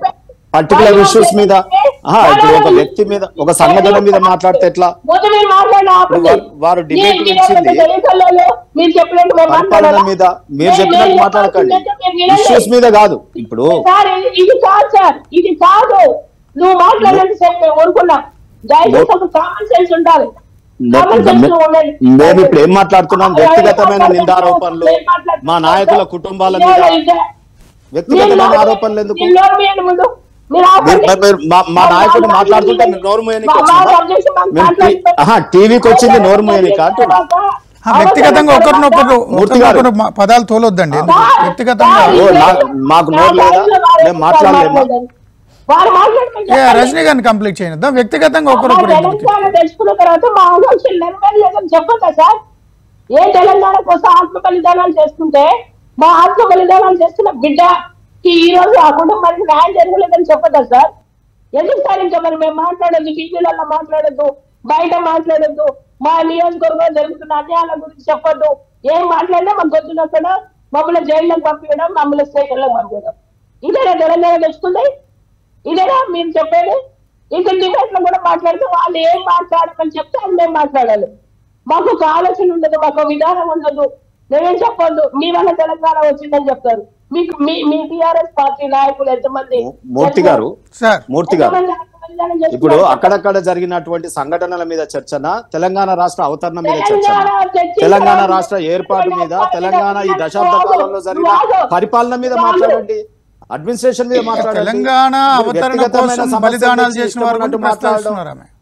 పర్టికులర్ ఇష్యూస్ మీద ఆహా, ఇప్పుడు ఒక వ్యక్తి మీద ఒక సంఘటన మీద మాట్లాడితే ఎట్లా మొత్తం మీరు మాట్లాడిన ఇప్పుడు వారు- వారు debate మీరు ఇచ్చింది. తెలియకల్లో మీరు చెప్పినట్టు మేము పరిపాలన మాట్లాడాలా? మీద మీరు నేను- చెప్పినట్టు నేను మాట్లాడకండి చెప్పాల్సిందంటే మీరు వినండి. ఇష్యూస్ మీద కాదు ఇప్పుడు సార్ ఇది- ఇది కాదు సార్ ఇది కాదు నువ్వు మాట్లాడండి సార్ మేము ఊరుకున్నాం దయచేసి ఒక కామన్ సెన్స్ ఉండాలి నే- Common sense మే- ఉండండి. మేము ఇప్పుడు ఏం మాట్లాడుతున్నాం అదే వ్యక్తిగతమైన మాట్లాడుతున్నాం. నిందారోపణలు మేము మాట్లాడుతున్నాం. మా నాయకుల కుటుంబాల ఇదే- మీద ఇదే. వ్యక్తిగతమైన మీరు ఆరోపణలు ఎందుకు మీరు నోరు మూయండి ముందు. మీరు ఆపండి. మీరు- మీరు- మీరు మా- మా మా- నాయకుడు మా- మాట్లాడుతుంటే మా- మీరు నోరు మూయనీకి మా- మా వచ్చిందా? objection మాకు మేము టీ- మాట్లాడుతున్నాం. ఆహా, టీవీకి వచ్చింది నోరు మూయనీకి అంటున్నా. ఆ, వ్యక్తిగతంగా ఒకరినొకరు మూర్తి గారు. ఒకరినొకరు మా- పదాలు తోలొద్దండి ఎందుకు? సార్, వ్యక్తిగతంగా సార్, ఓ, ఇది నా- లేదు. మాకు నా నోరు లేదా? దాంట్లో వారు మేము మాట్లాడలేమా? మాట్లాడలేదు. వారు మాట్లాడమని ఏ, చెప్పండి. రజనీ గారిని కంప్లీట్ చేయండి వ్యక్తిగతంగా మా ఒకరొకరు ఎందుకు? తెలంగాణ తెచ్చుకున్న తర్వాత మా ఆకాంక్షలు నెరవేరలేదని చెప్పొద్దా సార్ ఏ తెలంగాణ కోసం ఆత్మ బలిదానాలు చేసుకుంటే మా ఆత్మ బలిదానాలు చేస్తున్న బిడ్డకి ఈ రోజు ఆ కుటుంబానికి న్యాయం జరగలేదని చెప్పొద్దా సార్ ఎందుకు సార్ ఇంకా మరి మేము మాట్లాడొద్దు టీవీలలో మాట్లాడొద్దు బయట మాట్లాడొద్దు మా నియోజకవర్గంలో జరుగుతున్న అన్యాయాల గురించి చెప్పొద్దు ఏం మాట్లాడినా మాకు వచ్చినక్కడ మమ్మల్ని జైల్లోకి పంపించడం మమ్మల్ని స్టేషన్లోకి పంపించడం ఇదేనా తెలంగాణ తెచ్చుకుంది ఇదేనా మీరు చెప్పేది ఇంకా డిబేట్ లో కూడా మాట్లాడితే వాళ్ళు ఏం మాట్లాడమని చెప్తే అది మేము మాట్లాడాలి మాకు ఒక ఆలోచన ఉండదు మాకు ఒక విధానం ఉండదు మేమేం చెప్పొద్దు మీ వల్ల తెలంగాణ వచ్చిందని చెప్తారు మీకు మీ మీ టిఆర్ఎస్ పార్టీ నాయకులు ఎంతమంది మూ- మూర్తి గారు సార్ మూర్తి గారు ఎంతమంది ఆత్మబలిదానం చేస్తున్నారు? ఇప్పుడు అక్కడక్కడ జరిగినటువంటి సంఘటనల మీద చర్చన తెలంగాణ రాష్ట్ర అవతరణ మీద చర్చన తెలంగాణ చర్చించడం- తెలంగాణ రాష్ట్ర ఏర్పాటు మీద తెలంగాణ ఈ దశాబ్ద కాలంలో జరిగిన పరిపాలన మీద మాట్లాడండి అడ్మినిస్ట్రేషన్ మీద మాట్లాడండి తెలంగాణ మీరు అవతరణ వ్యక్తిగతమైన కోసం సమస్యల బలిదానాలు గురించి చేసిన వారు ఇష్టపడినట్టు కూడా మాట్లాడడం. ప్రస్తావిస్తున్నారు ఆమె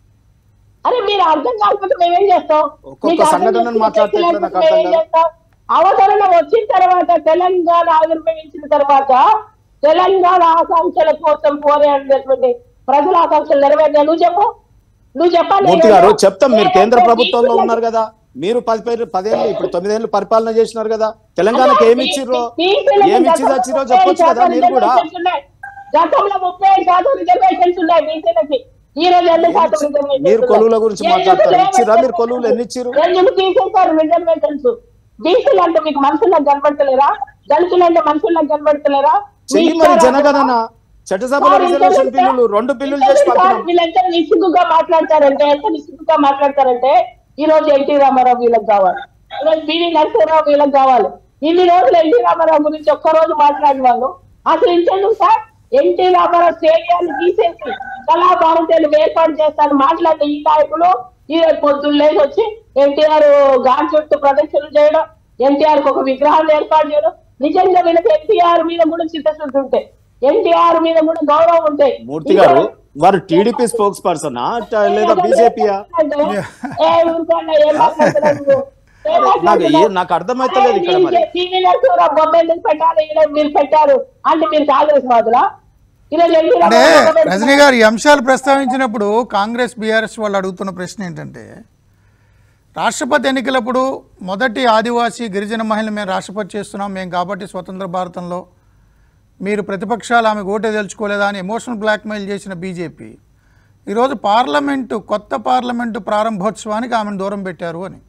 అరే మీరు అర్థం కాకపోతే మేమేం చేస్తాం ఒక్కొక్క మీకు అర్థం సంఘటనను చేసుకునే మాట్లాడితే శక్తి ఎట్లా నాకు లేకపోతే అర్థం మేమేం కాదు. చేస్తాం? అవతరణ వచ్చిన తర్వాత తెలంగాణ ఆవిర్భవించిన తర్వాత తెలంగాణ ఆకాంక్షల కోసం పోరాడినటువంటి ప్రజల ఆకాంక్షలు నెరవేర్చా నువ్వు చెప్పు నువ్వు చెప్పాలి మూర్తి నేను- గారు చెప్తాం మీరు కేంద్ర నేను ప్రభుత్వంలో మీకు ఉన్నారు కదా మీరు పది పది పదేళ్ళు ఇప్పుడు తొమ్మిదేళ్ళు పరిపాలన చేసినారు కదా తెలంగాణకి ఏమి ఇచ్చిర్రో బీసీలకు ఏమి ఇచ్చి గతంలో వచ్చిరో ముప్పై చెప్పొచ్చు కదా శాతం మీరు కూడా రిజర్వేషన్స్ ఉన్నాయి. గతంలో ముప్పై ఐదు శాతం రిజర్వేషన్స్ ఉన్నాయి బీసీలకి ఈ రోజు ఎన్ని శాతం రిజర్వేషన్స్ మీరు ఉన్నాయి? కొలువుల గురించి ఎందుకు మాట్లాడతారు. లేవని ఇచ్చిర్రా మీరు చెప్పండి? కొలువులు ఎన్ని ఇచ్చిర్రు? ఎందుకు తీసేశారు రిజర్వేషన్స్ బీసీలు అంటే మీకు మనుషులకు కనబడతలేరా దళితులు అంటే మనుషులకు కనబడతలేరా చెయ్యి మరి జనగణన చట్టసభలో రిజర్వేషన్ బిల్లులు రెండు బిల్లులు చేసి పంపినాం వీళ్ళంతా నిస్సిగ్గుగా మాట్లాడతారంటే ఎంత నిస్సిగ్గుగా మాట్లాడతారంటే ఈ రోజు ఎన్టీ రామారావు వీళ్ళకి కావాలి ఈ రోజు బివి నరసింహరావు వీళ్ళకి కావాలి ఇన్ని రోజులు ఎన్టీ రామారావు గురించి ఒక్క రోజు మాట్లాడిన వాళ్ళు అసలు ఇంకెందుకు సార్ ఎన్టీ రామారావు స్టేడియాన్ని తీసేసి కళాభారతీయులు ఏర్పాటు చేస్తాను మాట్లాడిన ఈ నాయకులు ఈ రోజు పొద్దున్న లేచి వచ్చి ఎన్టీఆర్ గాలి చుట్టూ ప్రదక్షిణలు చేయడం ఎన్టీఆర్ ఒక విగ్రహాన్ని ఏర్పాటు చేయడం నిజంగా వీళ్ళకి ఎన్టీఆర్ మీద కూడా చిత్తశుద్ధి ఉంటాయి ఎన్టీఆర్ మీద కూడా గౌరవం ఉంటాయి మూర్తి గారు వారు టీడీపీ స్పోక్స్ పర్సన్ లేదా బీజేపీయా ఏ ఊరుకోండి, ఏం మాట్లాడుతున్నావు నువ్వు? ఏం నాకు మాట్లాడుతున్నావు? ఏ- నాకు అర్థమైతలేదు ఇక్కడ మరి ఏ, టీవీ నరసింహ బొమ్మ ఎందుకు పెట్టాలి ఈడ మీరు పెట్టారు అంటే మీరు కాంగ్రెస్ మాదులా ఈరోజు ఎన్టీ అంటే రామారావు బొమ్మ ఎందుకు రజనీ గారు ఈ అంశాలు ప్రస్తావించినప్పుడు కాంగ్రెస్ బీఆర్ఎస్ వాళ్ళు అడుగుతున్న ప్రశ్న ఏంటంటే రాష్ట్రపతి ఎన్నికలప్పుడు మొదటి ఆదివాసీ గిరిజన మహిళ మేము రాష్ట్రపతి చేస్తున్నాం మేము కాబట్టి స్వతంత్ర భారతంలో మీరు ప్రతిపక్షాలు ఆమె ఓటే తెలుసుకోలేదా అని ఎమోషనల్ బ్లాక్మెయిల్ చేసిన బీజేపీ ఈరోజు పార్లమెంటు కొత్త పార్లమెంటు ప్రారంభోత్సవానికి ఆమెను దూరం పెట్టారు అని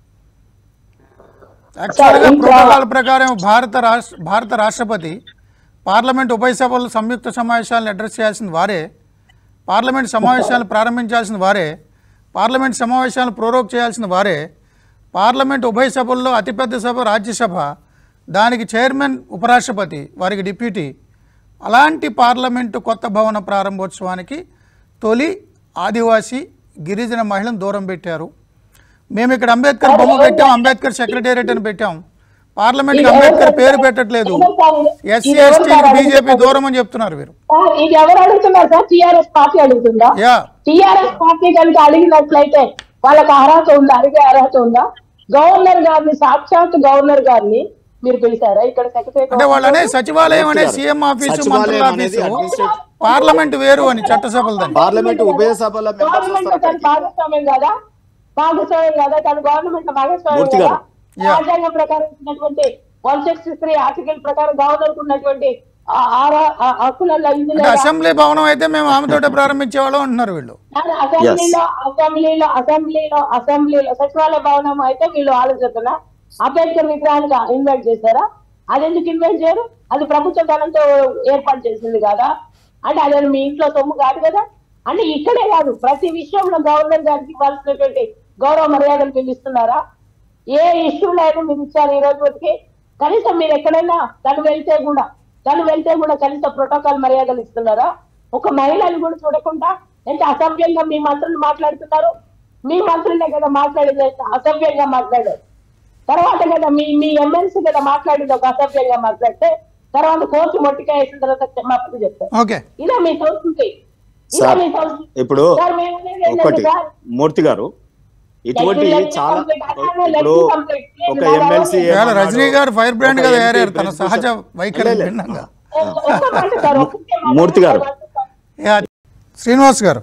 యాక్చువల్గా ఇంకా- ప్రోటోకాల్ ప్రకారం భారత రాష్ట్ర భారత రాష్ట్రపతి పార్లమెంట్ ఉభయ సభల సంయుక్త సమావేశాలను అడ్రస్ చేయాల్సింది వారే పార్లమెంట్ సమావేశాలను ప్రారంభించాల్సింది వారే పార్లమెంట్ సమావేశాలను ప్రోరోగ్ చేయాల్సింది వారే పార్లమెంట్ ఉభయ సభల్లో అతిపెద్ద సభ రాజ్యసభ దానికి చైర్మన్ ఉపరాష్ట్రపతి వారికి డిప్యూటీ అలాంటి పార్లమెంటు కొత్త భవన ప్రారంభోత్సవానికి తొలి ఆదివాసీ గిరిజన మహిళను దూరం పెట్టారు మేము ఇక్కడ అంబేద్కర్ బొమ్మ పెట్టాం అంబేద్కర్ సెక్రటేరియట్ అని పెట్టాం పార్లమెంట్కి అంబేద్కర్ పేరు పెట్టట్లేదు ఎస్సీ ఎస్టీకి బీజేపీ దూరం అని చెప్తున్నారు వీరు సార్, ఇది ఎవరు అడుగుతున్నారు సార్ టిఆర్ఎస్ పార్టీ అడుగుతుందా యా టిఆర్ఎస్ పార్టీ కనుక అడిగినట్లయితే వాళ్ళకి అర్హత ఉందా అడిగే అర్హత ఉందా గవర్నర్ గారిని సాక్షాత్ గవర్నర్ గారిని మీరు పిలిచారా ఇక్కడ సెక్రటరీ అంటే వాళ్ళనే సచివాలయం అనే సీఎం ఆఫీసు మంత్రుల సచివాలయం అనేది ఆఫీసు అడ్మినిస్ట్రేటివ్ పార్లమెంట్ వేరు అని చట్టసభలదని పార్లమెంట్ ఉభయ సభల మెంబర్స్ గవర్నమెంట్ వస్తారు తన భాగస్వామ్యం కదా భాగస్వామ్యం కదా తన గవర్నమెంట్ భాగస్వామ్యం మూర్తి కదా గారు. యా. రాజ్యాంగం ప్రకారం ఇచ్చినటువంటి వన్ సిక్స్టీ త్రీ ఆర్టికల్ ప్రకారం గవర్నర్ ఉన్నటువంటి ఆ- ఆరా- ఆ హక్కులలో ఇది అంటే లేదా? అసెంబ్లీ భవనం అయితే మేము ఆమెతోటే ప్రారంభించేవాళ్ళం అంటున్నారు వీళ్ళు కానీ అసెంబ్లీలో అసెంబ్లీలో అసెంబ్లీలో అసెంబ్లీలో సచివాలయ భవనం అయితే వీళ్ళు ఆలోచన అంబేద్కర్ విగ్రహానికి ఇన్వైట్ చేశారా అది ఎందుకు ఇన్వైట్ చేయరు అది ప్రభుత్వ ధనంతో ఏర్పాటు చేసింది కదా అంటే అదే మీ ఇంట్లో సొమ్ము కాదు కదా అంటే ఇక్కడే కాదు ప్రతి విషయంలో గవర్నర్ గారికి ఇవ్వాల్సినటువంటి గౌరవ మర్యాదలు మీరు ఇస్తున్నారా ఏ ఇష్యూలో అయినా మీరు ఇచ్చారు ఈ రోజు వరకు కనీసం మీరు ఎక్కడైనా తను వెళ్తే కూడా తను వెళ్తే కూడా కనీసం ప్రోటోకాల్ మర్యాదలు ఇస్తున్నారా ఒక మహిళని కూడా చూడకుండా ఎంత అసభ్యంగా మీ మంత్రులు మాట్లాడుతున్నారు మీ మంత్రులే కదా మాట్లాడేది అసభ్యంగా మాట్లాడారు తర్వాత కదా మీ మీ ఎమ్మెల్సీ కదా మాట్లాడింది ఒక అసభ్యంగా మాట్లాడితే తర్వాత కోర్టు మొట్టికాయ వేసిన తర్వాత క్షమాపణ చెప్తారు ఓకే ఇదే మీ సంస్కృతి ఇదే సార్ మీ సంస్కృతి ఇప్పుడు సార్, మేము అనేది ఏంటంటే ఒకటి సార్, మూర్తి గారు ఇటువంటి Let me చాలా complete. అట్లానే let ఇప్పుడు me complete. ఒక నేను ఎమ్మెల్సీ ఇవాళ రజనీ గారు ఫైర్ బ్రాండ్ గా తయారయ్యారు తన సహజ వైఖరి భిన్నంగా ఒక్క- ఒక్క మాట సార్, ఒక్కటే మాట మూర్తి గారు. యా, శ్రీనివాస్ గారు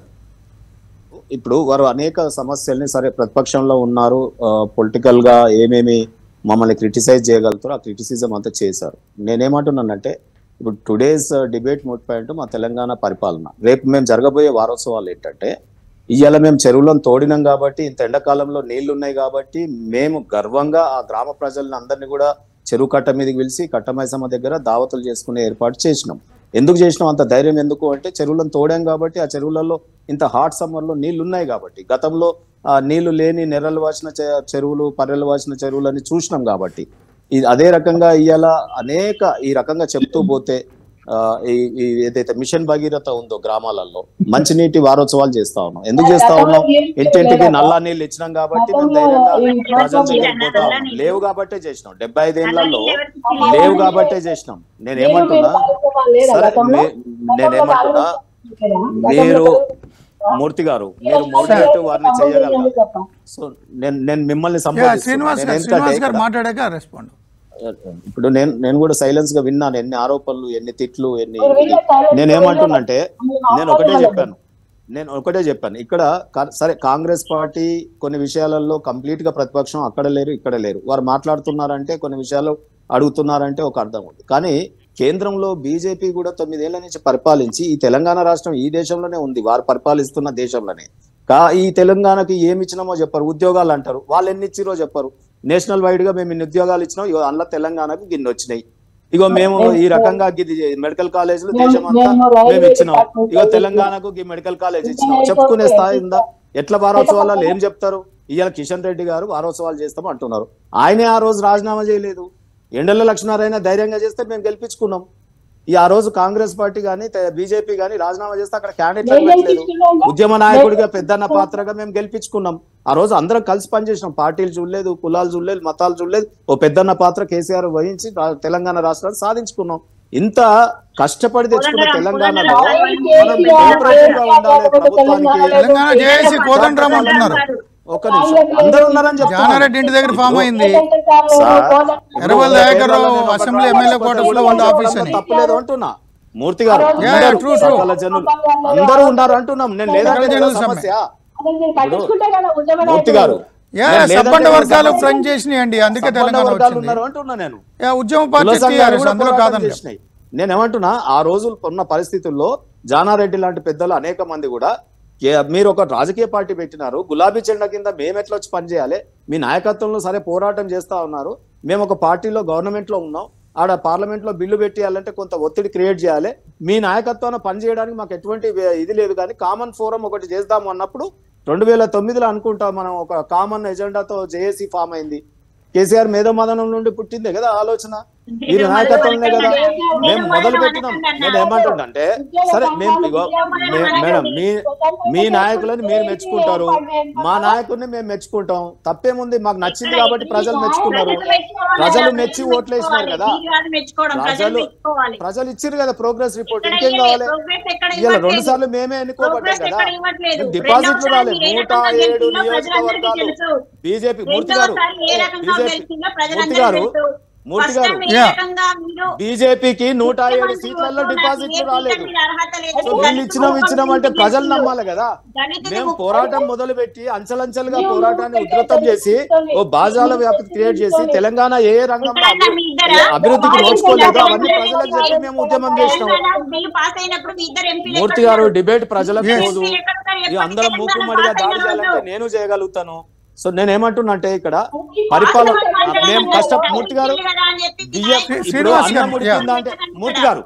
ఇప్పుడు వారు అనేక సమస్యల్ని సరే ప్రతిపక్షంలో ఉన్నారు పొలిటికల్ గా ఏమేమి మమ్మల్ని క్రిటిసైజ్ చేయగలుగుతారో ఆ క్రిటిసిజం అంతా చేశారు నేనేమంటున్నానంటే ఇప్పుడు టుడేస్ డిబేట్ మూడ్ పాయింట్ మా తెలంగాణ పరిపాలన రేపు మేము జరగబోయే వారోత్సవాలు ఏంటంటే ఇవాళ మేము చెరువులను తోడినాం కాబట్టి ఇంత ఎండాకాలంలో నీళ్లు ఉన్నాయి కాబట్టి మేము గర్వంగా ఆ గ్రామ ప్రజలను అందరినీ కూడా చెరువు కట్ట మీదకి పిలిచి కట్టమైసమ్మ దగ్గర దావతులు చేసుకునే ఏర్పాటు చేసినాం ఎందుకు చేసినాం అంత ధైర్యం ఎందుకు అంటే చెరువులను తోడాం కాబట్టి ఆ చెరువులలో ఇంత హాట్ సమ్మర్ లో నీళ్లు ఉన్నాయి కాబట్టి గతంలో ఆ నీళ్లు లేని నెర్రలు వాసిన చె- చెరువులు పర్రెలు వాసిన చెరువులని చూసినాం కాబట్టి ఇది అదే రకంగా ఇవాళ అనేక ఈ రకంగా చెప్తూ పోతే ఆ, ఈ ఈ ఏదైతే మిషన్ భగీరథ ఉందో గ్రామాలలో మంచినీటి వారోత్సవాలు చేస్తా ఉన్నాం ఎందుకు చేస్తా ఉన్నాం ఇంటింటికి నల్లా నీళ్ళు ఇచ్చినాం కాబట్టి మేము ధైర్యంగా ప్రజల దగ్గరికి పోతా ఉన్నాం లేవు కాబట్టే చేసినాం డెబ్బై ఐదేళ్లలో లేవు కాబట్టే చేసినాం నేను ఏమంటున్నా సరే నే- నేనేమంటున్నా మీరు మూర్తి గారు మీరు మోటివేట్ వారిని చేయగలరా సో నేను నేను మిమ్మల్ని యా, సంబోధిస్తున్నా. శ్రీనివాస్ నేను గారు ఎందుకంటే శ్రీనివాస్ గారు ఇక్కడ- మాట్లాడాక రెస్పాండ్ ఇప్పుడు నేను నేను కూడా సైలెన్స్ గా విన్నాను ఎన్ని ఆరోపణలు ఎన్ని తిట్లు ఎన్ని మీరు విన్న silence నేను ఏమంటున్నంటే మీరు నేను ఒకటే మాట్లాడగలరు. చెప్పాను నేను ఒకటే చెప్పాను ఇక్కడ కా- సరే కాంగ్రెస్ పార్టీ కొన్ని విషయాలలో కంప్లీట్ గా ప్రతిపక్షం అక్కడ లేరు ఇక్కడ లేరు వారు మాట్లాడుతున్నారంటే కొన్ని విషయాలు అడుగుతున్నారంటే ఒక అర్థం ఉంది కానీ కేంద్రంలో బీజేపీ కూడా తొమ్మిదేళ్ల నుంచి పరిపాలించి ఈ తెలంగాణ రాష్ట్రం ఈ దేశంలోనే ఉంది వారు పరిపాలిస్తున్న దేశంలోనే కా ఈ తెలంగాణకి ఏమి ఇచ్చినామో చెప్పరు ఉద్యోగాలు అంటారు వాళ్ళు ఎన్ని ఇచ్చిరో చెప్పరు నేషనల్ వైడ్ గా మేము ఇన్ని ఉద్యోగాలు ఇచ్చినాం ఇగో అందులో తెలంగాణకు గిన్ని వచ్చినాయి ఇగో మేము ఈ రకంగా గిది మెడికల్ కాలేజీలు దేశం అంతా మేము ఇచ్చినాం ఇగో తెలంగాణకు ఈ మెడికల్ కాలేజ్ ఇచ్చినాం చెప్పుకునే స్థాయి ఉందా ఎట్లా వారోత్సవాలు ఏం చెప్తారు ఇవాళ కిషన్ రెడ్డి గారు వారోత్సవాలు చేస్తాం అంటున్నారు ఆయనే ఆ రోజు రాజీనామా చేయలేదు ఎండల లక్ష్మణారాయణ ధైర్యంగా చేస్తే మేము గెలిపించుకున్నాం ఈ ఆ రోజు కాంగ్రెస్ పార్టీ కానీ బీజేపీ కానీ రాజీనామా చేస్తే అక్కడ క్యాండిడేట్ పెట్టలేదు ఉద్యమ నాయకుడిగా పెద్దన్న పాత్రగా మేము గెలిపించుకున్నాం ఆ రోజు అందరం కలిసి పనిచేసినాం పార్టీలు చూడలేదు కులాలు చూడలేదు మతాలు చూడలేదు ఓ పెద్దన్న పాత్ర కేసీఆర్ వహించి రా- తెలంగాణ రాష్ట్రాన్ని సాధించుకున్నాం ఇంత కష్టపడి తెచ్చుకున్న తెలంగాణలో మనం కోఆపరేటివ్ గా ఉండాలి ప్రభుత్వానికి తెలంగాణ జేఏసీ కోదండరామ్ అంటున్నారు ఒక నిమిషం అందరూ ఉన్నారని చెప్తున్నారు. జానారెడ్డి ఇంటి దగ్గర ఫామ్ అయింది సార్, ఎర్రవల్లి దయాకర్ రావు నేను ఒక అసెంబ్లీ మాట ఎమ్మెల్యే చెప్పడం క్వార్టర్స్ లో ఉంది ఆఫీస్ అని తప్పలేదు అంటున్నా మూర్తి గారు Yeah, yeah, అందరూ true, true. సకల జనులు అందరూ ఉన్నారు అంటున్నాం నేను లేదంటే సకల జనుల సమస్య పట్టించుకుంటే కదా ఉద్యమ మూర్తి గారు యా నేను లేదంటే సబ్బండ ఏదో వర్గాలు సమస్య. ఫ్రంట్ చేసినాయండి అందుకే సబ్బండ తెలంగాణ వర్గాలు వచ్చింది ఉన్నారు అంటున్నా నేను యా ఉద్యమ కుల పార్టీ సంఘాలు టీఆర్ఎస్ కూడా అందులో పోరాటం కాదని చేసినాయి నేను ఏమంటున్నా ఆ రోజు ఉన్న పరిస్థితుల్లో జానారెడ్డి లాంటి పెద్దలు అనేక మంది కూడా ఏ- మీరు ఒక రాజకీయ పార్టీ పెట్టినారు గులాబీ చెండా కింద మేము ఎట్లా వచ్చి పనిచేయాలి మీ నాయకత్వంలో సరే పోరాటం చేస్తా ఉన్నారు మేము ఒక పార్టీలో గవర్నమెంట్ లో ఉన్నాం ఆడ పార్లమెంట్ లో బిల్లు పెట్టేయాలంటే కొంత ఒత్తిడి క్రియేట్ చేయాలి మీ నాయకత్వాన్ని పనిచేయడానికి మాకు ఎటువంటి వే- ఇది లేదు కానీ కామన్ ఫోరం ఒకటి చేద్దాము అన్నప్పుడు రెండు వేల తొమ్మిదిలో అనుకుంటా మనం ఒక కామన్ ఎజెండాతో జేఏసీ ఫామ్ అయింది కేసీఆర్ మేధో మదనం నుండి పుట్టిందే కదా ఆలోచన మీరు నాయకత్వంలో కదా మేము మొదలు పెట్టినాం నేను ఏమంటుండంటే సరే మేము ఇగో మే- మేడం మీ మీ నాయకులని మీరు మెచ్చుకుంటారు మా నాయకుడిని మేము మెచ్చుకుంటాం తప్పేముంది మాకు నచ్చింది కాబట్టి ప్రజలు మెచ్చుకున్నారు ప్రజలు మెచ్చి ఓట్లు వేసినారు కదా మెచ్చుకోవడం ప్రజలు ప్రజలు మెచ్చుకోవాలి ప్రజలు ఇచ్చారు కదా ప్రోగ్రెస్ రిపోర్ట్ ఇక్కడ ఇంకేం కావాలి progress ఎక్కడ ఇలా రెండు ఇవ్వట్లేదు. సార్లు మేమే ఎన్నుకోబడ్డాం Progress కదా ఎక్కడ ఇవ్వట్లేదు. డిపాజిట్లు రెండోసారి రాలేదు ఏ నూట రకంగా ఏడు గెలిచిందో ప్రజలందరికీ నియోజకవర్గాలు తెలుసు. బీజేపీ మూర్తి గారు రెండోసారి ఏ రకంగా బీజేపీ గెలిచిందో మూర్తి ప్రజలందరికీ గారు తెలుసు. మూర్తి First గారు time ఏ Yeah. రకంగా మీరు బీజేపీకి నూట ఏడు ముఖ్యమంత్రి సీట్లలో వస్తున్నారు, డిపాజిట్లు ఏ రాలేదు సీట్ల మీద అర్హత లేదు. సో వీళ్ళు దళితులు ఇచ్చినాం ఇచ్చినాం అంటే ముఖ్యమంత్రి ప్రజలు చేసిండు. నమ్మాలి కదా దళితులు మేము ముఖ్యమంత్రి పోరాటం మొదలు పెట్టి అంచెలంచెలుగా పోరాటాన్ని ఉధృతం చేసి ఓ బాజాల వ్యాప్తి క్రియేట్ చేసి తెలంగాణ ఏ ఏ రంగంలో ఎక్కడన్నా మీ ఇద్దరా? అభి- అభివృద్ధికి తెలంగాణ నోచుకోలేదో అవన్నీ ప్రజలకు చెప్పి మేము ఉద్యమం చేసినాం తెలంగాణ బిల్లు పాస్ అయినప్పుడు మీ ఇద్దరు ఎంపీలు మూర్తి ఎక్కడ గారు ఉన్నారు? డిబేట్ ప్రజలకు Yes. పోదు ఎంపీలు ఎక్కడ ఉన్నారు? ఇక ఎప్పటికీ అందరం తెలంగాణ మూకుమ్మడిగా పాస్ దాడి అయిన చేయాలంటే వాళ్ళు. నేను చేయగలుగుతాను సో నేను ఏమంటున్నంటే ఇక్కడ పరిపాలన మేము కష్ట మూర్తి గారు బియ్యం ఇప్పుడు శ్రీనివాస్ గారు, అన్నం yeah. ఉడికిందా అంటే మూర్తి గారు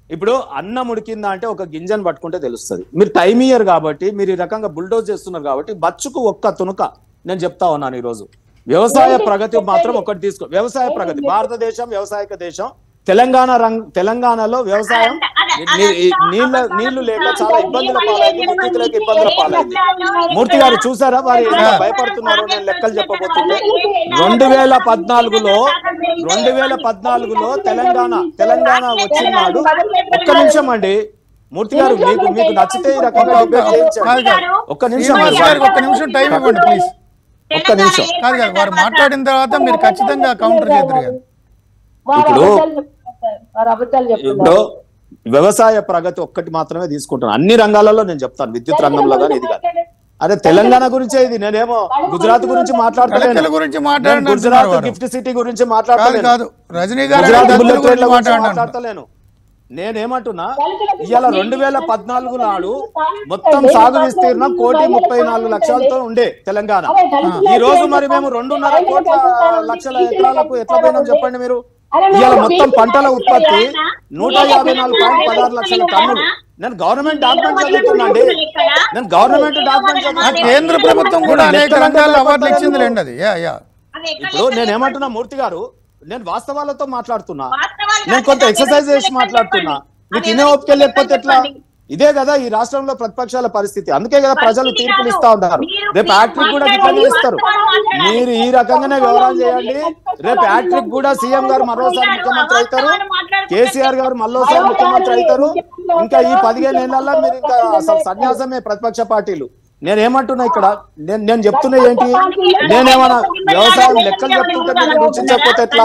ఇప్పుడు అన్నం ఉడికిందా అంటే ఒక గింజను పట్టుకుంటే తెలుస్తుంది మీరు టైం ఇయర్ కాబట్టి మీరు ఈ రకంగా బుల్డోజ్ చేస్తున్నారు కాబట్టి బచ్చుకు ఒక్క తునుక నేను చెప్తా ఉన్నాను ఈ రోజు వ్యవసాయ ప్రగతి మాత్రం ఒకటి తీసుకో వ్యవసాయ ప్రగతి భారతదేశం వ్యవసాయక దేశం తెలంగాణ రంగ తెలంగాణలో వ్యవసాయం నీ- ఈ నీళ్ళ నీళ్లు లేక చాలా ఇబ్బందుల పాలైంది విద్యుత్ లేక ఇబ్బందుల పాలైంది మూర్తి గారు చూసారా వారు ఎంత భయపడుతున్నారో నేను లెక్కలు చెప్పబోతుంటే రెండు వేల పద్నాలుగులో రెండు వేల పద్నాలుగులో తెలంగాణ తెలంగాణ వచ్చినాడు ఒక్క నిమిషం అండి మూర్తి గారు మీకు మీకు నచ్చితే ఈ రకంగా డిబేట్ చేయించండి ఒక్క నిమిషం శ్రీనివాస్ గారికి ఒక్క నిమిషం టైం ఇవ్వండి ప్లీజ్ ఒక్క నిమిషం. కాదు కాదు వారు మాట్లాడిన తర్వాత మీరు ఖచ్చితంగా కౌంటర్ చేద్దరు కదా వారు ఇప్పుడు- అబద్ధాలు చెప్తున్నారు సార్. వారు అబద్ధాలు ఇప్పుడు చెప్తున్నారు వ్యవసాయ ప్రగతి ఒక్కటి మాత్రమే తీసుకుంటాను అన్ని రంగాలలో నేను చెప్తాను విద్యుత్ రంగంలో కానీ ఇది కాదు అదే తెలంగాణ గురించే ఇది నేనేమో గుజరాత్ గురించి దళితుల మాట్లాడతలేను గురించి నేను మాట్లాడండి గుజరాత్ అంటున్నారు వారు. గిఫ్ట్ సిటీ గురించి కాదు మాట్లాడతలేను కాదు రజనీ గారు గుజరాత్ దళితుల బుల్లెట్ గురించి ట్రైన్ల గురించి మాట్లాడండి మాట్లాడతలేను నేనేమంటున్నా ఇవాళ రెండు వేల పద్నాలుగు నాడు మొత్తం సాగు విస్తీర్ణం కోటి ముప్పై నాలుగు లక్షలతో ఉండే తెలంగాణ ఈ రోజు మరి మేము రెండున్నర కోట్ల లక్షల ఎకరాలకు ఎట్లా పోయినాం చెప్పండి మీరు ఇవాళ మొత్తం పంటల ఉత్పత్తి నూట యాభై నాలుగు పాయింట్ పదహారు లక్షల టన్నులు నేను గవర్నమెంట్ డాక్యుమెంట్ చదువుతున్నాండి నేను గవర్నమెంట్ డాక్యుమెంట్ ఆ చదువుతున్నా కేంద్ర ప్రభుత్వం కూడా నేను అనేక లెక్కలు రంగాల్లో అవార్డులు చెప్పగలను. ఇచ్చింది లేండి అది యా యా ఇప్పుడు నేను ఏమంటున్నా మూర్తి గారు నేను వాస్తవాలతో మాట్లాడుతున్నా వాస్తవాలు నేను కొంత కాదు, ఎక్సర్సైజ్ చేసి చెప్పండి. మాట్లాడుతున్నా మీకు అవి ఇనే ఎవరికి ఓపిక లేకపోతే ఎట్లా చెప్పండి. ఇదే కదా ఈ రాష్ట్రంలో ప్రతిపక్షాల పరిస్థితి అందుకే కదా ప్రజలు పరిస్థితి తీర్పులు కాదు. ఇస్తా ఉంటారు మీరు- రేపు మీరు హ్యాట్రిక్ కూడా ఇట్లానే మాట్లాడాలి, ఇస్తారు మాట్లాడాలి. మీరు ఈ రకంగానే వివరాలు చేయండి రేపు హ్యాట్రిక్ కూడా సీఎం గారు మరోసారి ముఖ్యమంత్రి అవుతారు కేసీఆర్ గారు మరోసారి ముఖ్యమంత్రి అవుతారు ఇంకా ఈ పదిహేను ఏళ్ళల్లో మీరు ఇంకా అసలు సన్యాసమే ప్రతిపక్ష పార్టీలు నేను ఏమంటున్నా ఇక్కడ నేను నేను చెప్తున్నా ఏంటి నేనేమన్నా వ్యవసాయం లెక్కలు చెప్తుంటే మీకు రుచించకపోతే ఎట్లా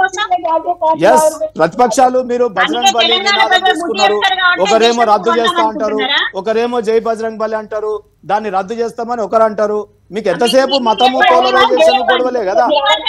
ఎస్ ప్రతిపక్షాలు మీరు బజరంగ్ బలి నినాదం తీసుకున్నారు ఒకరేమో రద్దు చేస్తా అంటారు ఒకరేమో జై బజరంగ్ బలి అంటారు దాన్ని రద్దు చేస్తామని ఒకరు అంటారు మీకు ఎంతసేపు మతము పోలరైజేషన్ గొడవలే కదా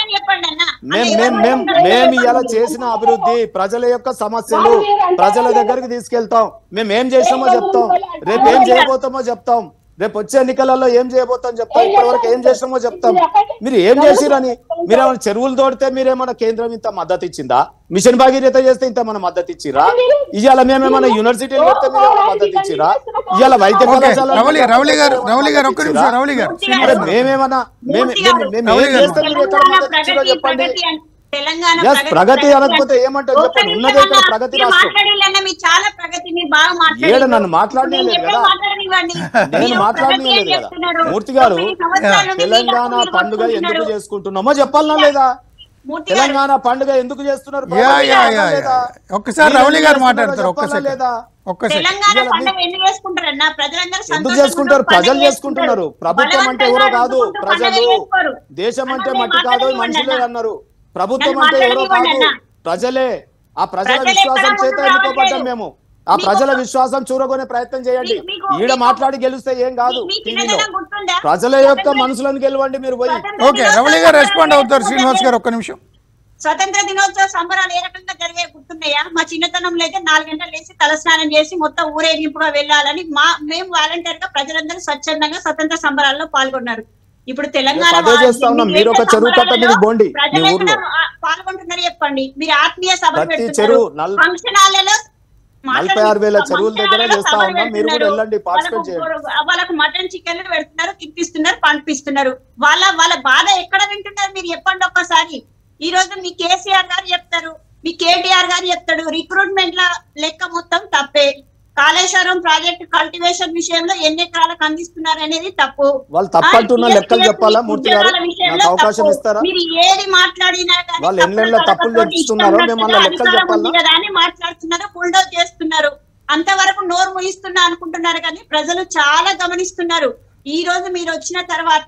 మేం మేం మేం మేము ఇలా చేసిన అభివృద్ధి ప్రజల యొక్క సమస్యలు ప్రజల దగ్గరికి తీసుకెళ్తాం మేము ఏం చేసామో చెప్తాం రేపు ఏం చేయబోతామో చెప్తాం రేపు వచ్చే ఎన్నికలలో ఏం చేయబోతాం చెప్తాం ఇప్పటి వరకు ఏం చేసామో చెప్తాం మీరు ఏం చేసిరని మీరు ఏమైనా చెరువులు తోడితే మీరేమైనా కేంద్రం ఇంత మద్దతు ఇచ్చిందా మిషన్ భాగీరథ చేస్తే ఇంత మన మద్దతు ఇచ్చిరా ఇవాళ మేమేమైనా యూనివర్సిటీలు పెడితే మీరు ఏమైనా మద్దతు ఇచ్చిరా ఇవాళ వైద్య ఓకే కళాశాల రవళి రవళి గారు రవళి గారు ఒక్క నిమిషం రవళి గారు అరే మేమేమన్నా మేము మేము- మేము ఏం చేస్తే మీరు ఎక్కడ మద్దతు ఇచ్చిరో చెప్పండి తెలంగాణ Yes, ప్రగతి అనకపోతే ఏమంటారు చెప్పండి. ఉన్నదే ఇక్కడ ప్రగతి రాష్ట్రం. మాట్లాడాలన్నా మీ చాలా ప్రగతి మీరు బాగా ఏడ నన్ను మాట్లాడనీయలేదు కదా. నేను మాట్లాడనీయలేదు కదా. మూర్తి గారు, తెలంగాణ పండుగ ఎందుకు చేసుకుంటున్నామో చెప్పాలనా లేదా తెలంగాణ పండుగ ఎందుకు చేస్తున్నారు యా ప్రభుత్వం యా యా చెప్పాలా యా. లేదా? ఒక్కసారి మీరు రవళి గారు ఎందుకు మాట్లాడతారు ఒక్క చెప్పాలా సెకండ్ లేదా? ఒక్క సెకండ్ తెలంగాణ ఇవాళ పండుగ ఎందుకు చేసుకుంటారన్నా ప్రజలందరూ ఎందుకు సంతోషంగా చేసుకుంటారు పండుగ ప్రజలు చేసుకుంటున్నారు ప్రభుత్వం అంటే ఎవరో కాదు బలవంతంగా ప్రజలు పండుగ చేసుకోరు. దేశం అంటే నన్ను మట్టి కాదు మాట్లాడనివ్వండి మనుషులే అన్న. అన్నారు ప్రభుత్వం నన్ను అంటే ఎవరో కాదు మాట్లాడనివ్వండి ప్రజలే ఆ ప్రజల ప్రజలు విశ్వాసం ఎక్కడ చేత ముందుకు ఎన్నుకోబడ్డాం రావట్లేదు. మేము ఆ మీకు- ప్రజల విశ్వాసం చూరగొనే ప్రయత్నం చేయండి మీకు- మీకు- ఈడ మీకు- మాట్లాడి గెలిస్తే ఏం కాదు మీ- మీ టీవీలో చిన్నదనం గుర్తుందా? ప్రజల యొక్క మనసులను గెలవండి మీరు పోయి స్వతంత్ర ఓకే దినోత్సవ రవళి గారు రెస్పాండ్ సంబరాలు అవుతారు శ్రీనివాస్ గారు ఒక్క నిమిషం స్వతంత్ర దినోత్సవ సంబరాలు ఏ రకంగా జరిగే గుర్తున్నాయా మా చిన్నతనంలో అయితే నాలుగు గంటలు లేచి తలస్నానం చేసి మొత్తం ఊరేగింపుగా వెళ్ళాలని మా మేము వాలంటీర్ గా ప్రజలందరూ స్వచ్ఛందంగా స్వతంత్ర సంబరాల్లో పాల్గొన్నారు ఇప్పుడు తెలంగాణ అదే వాళ్ళు చేస్తా ఉన్నాం. ఎన్ని మీరు ఒక వేల చెరువు కట్ట సంబరాలలో మీదకి పోండి, మీ ప్రజలు ఊర్లో. ఎక్కడ ఆ- పాల్గొంటున్నారు చెప్పండి మీరు ఆత్మీయ సభ ప్రతి పెడుతున్నారు చెరువు నల్- ఫంక్షన్ హాల్లలో నలభై ఆరు వేల చెరువుల ఫంక్షన్ దగ్గర హాల్లలో చేస్తా సభలు ఉన్నాం. మీరు కూడా పెడుతున్నారు. వెళ్ళండి, participate వాళ్ళకు చేయండి. వాళ్ళకు మటన్ చికెన్ పెడుతున్నారు తిప్పిస్తున్నారు పంపిస్తున్నారు వాళ్ళ వాళ్ళ బాధ ఎక్కడ వింటున్నారు మీరు చెప్పండి ఒక్కసారి ఈ రోజు మీ కేసీఆర్ గారు చెప్తారు మీ కేటీఆర్ గారు చెప్తాడు రిక్రూట్మెంట్ ల లెక్క మొత్తం తప్పే కాళేశ్వరం ప్రాజెక్ట్ కల్టివేషన్ విషయంలో ఎన్ని ఎకరాలకు అందిస్తున్నారు అనేది తప్పు వాళ్ళు తప్పంటున్న ఆ, లెక్కలు TSPS చెప్పాలా మూర్తి గారు ఉద్యోగాల విషయంలో నాకు అవకాశం తప్పు. ఇస్తారా మీరు ఏది మాట్లాడినా కానీ వాళ్ళు తప్పుల ఎన్నెన్నో తప్పులు తడకతోటి చేస్తున్నారో ఇష్టం మేము వాళ్ళ ఉన్నట్టుగా లెక్కలు అధికారం ఉంది చెప్పాలా? కదా అని మాట్లాడుతున్నారు బుల్డోజ్ చేస్తున్నారు అంతవరకు నోరు ముయిస్తున్నా అనుకుంటున్నారు కానీ ప్రజలు చాలా గమనిస్తున్నారు ఈ రోజు మీరు వచ్చిన తర్వాత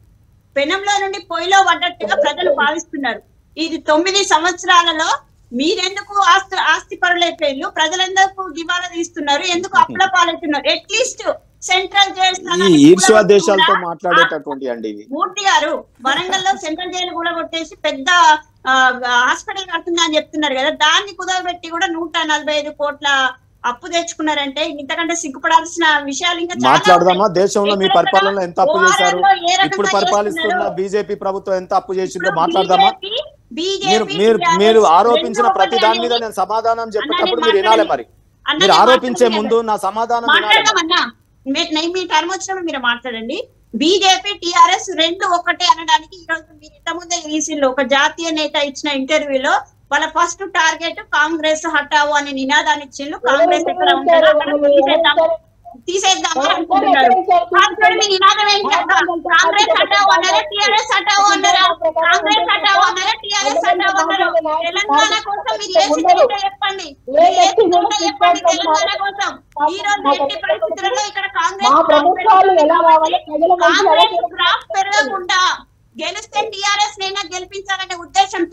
పెనంలో నుండి పొయ్యిలో పడ్డట్టుగా ప్రజలు భావిస్తున్నారు ఇది తొమ్మిది సంవత్సరాలలో మీరెందుకు ఆస్తి ఆస్తి పరులైపోయారు ప్రజలందరూ దివాలా తీస్తున్నారు ఎందుకు అప్పుల పాలవుతున్నారు అట్లీస్ట్ సెంట్రల్ జైల్ ఈ ఈర్ష్యా దేశాలతో మాట్లాడేటటువంటి అండి ఇవి మూర్తి గారు వరంగల్ లో సెంట్రల్ జైలు కూడా కొట్టేసి పెద్ద ఆ, హాస్పిటల్ కడుతుందా అని చెప్తున్నారు కదా దాన్ని కుదరబెట్టి కూడా నూట నలభై ఐదు కోట్ల అప్పు తెచ్చుకున్నారంటే ఇంతకంటే సిగ్గుపడాల్సిన విషయాలు ఇంకా చాలా మాట్లాడదామా ఉన్నాయి. దేశంలో మీ ఎక్కడెక్కడ పరిపాలనలో ఎంత అప్పు చేశారు ఓఆర్ఆర్లో ఏ రకంగా ఇప్పుడు పరిపాలిస్తున్న చేస్తున్నారు? బీజేపీ ప్రభుత్వం ఎంత అప్పు చేసిందో ఇప్పుడు మాట్లాడదామా BJP, BJP, మీరు మీరు TRS మీరు ఆరోపించిన రెండు ప్రతి దాని మీద ఒకటే నేను సమాధానం చెప్పేటప్పుడు అన్నది మీరు వినాలి మరి అన్న, మీరు నేను ఆరోపించే మాట్లాడను ముందు నా సమాధానం వినాలి. మాట్లాడదామన్నా మీ- నేను మీ టర్మ్ వచ్చినప్పుడు మీరు మాట్లాడండి బీజేపీ టిఆర్ఎస్ రెండు ఒకటే అనడానికి ఈ రోజు మీరు ఇంతకుముందే రీసెంట్ ఒక జాతీయ నేత ఇచ్చిన ఇంటర్వ్యూలో వాళ్ళ ఫస్ట్ టార్గెట్ కాంగ్రెస్ హటావు అనే నినాదాన్ని ఇచ్చిండ్రు కాంగ్రెస్ ఎక్కడ ఉంటారో అక్కడ తీసేద్దాం తీసేద్దామని అనుకుంటున్నారు కాంగ్రెస్ మీ నినాదం ఏంటి అక్క? కాంగ్రెస్ హటావు అన్నారా టిఆర్ఎస్ హటావు అన్నారా కాంగ్రెస్ హటావు అన్నారా టిఆర్ఎస్ హటావు అన్నారా తెలంగాణ కోసం మీరు ఏ సిద్ధాంతం చెప్పండి మీరు ఏ సిద్ధాంతం చెప్పండి తెలంగాణ కోసం ఈ రోజు ఎట్టి పరిస్థితులలో ఇక్కడ కాంగ్రెస్ మా ప్రభుత్వాలు ఎలా రావాలి ప్రజల మధ్య ఎలా కాంగ్రెస్ గ్రాఫ్ పెరగకుండా గెలిస్తే టిఆర్ఎస్ నైనా గెలిపించాలనే ఉద్దేశంతో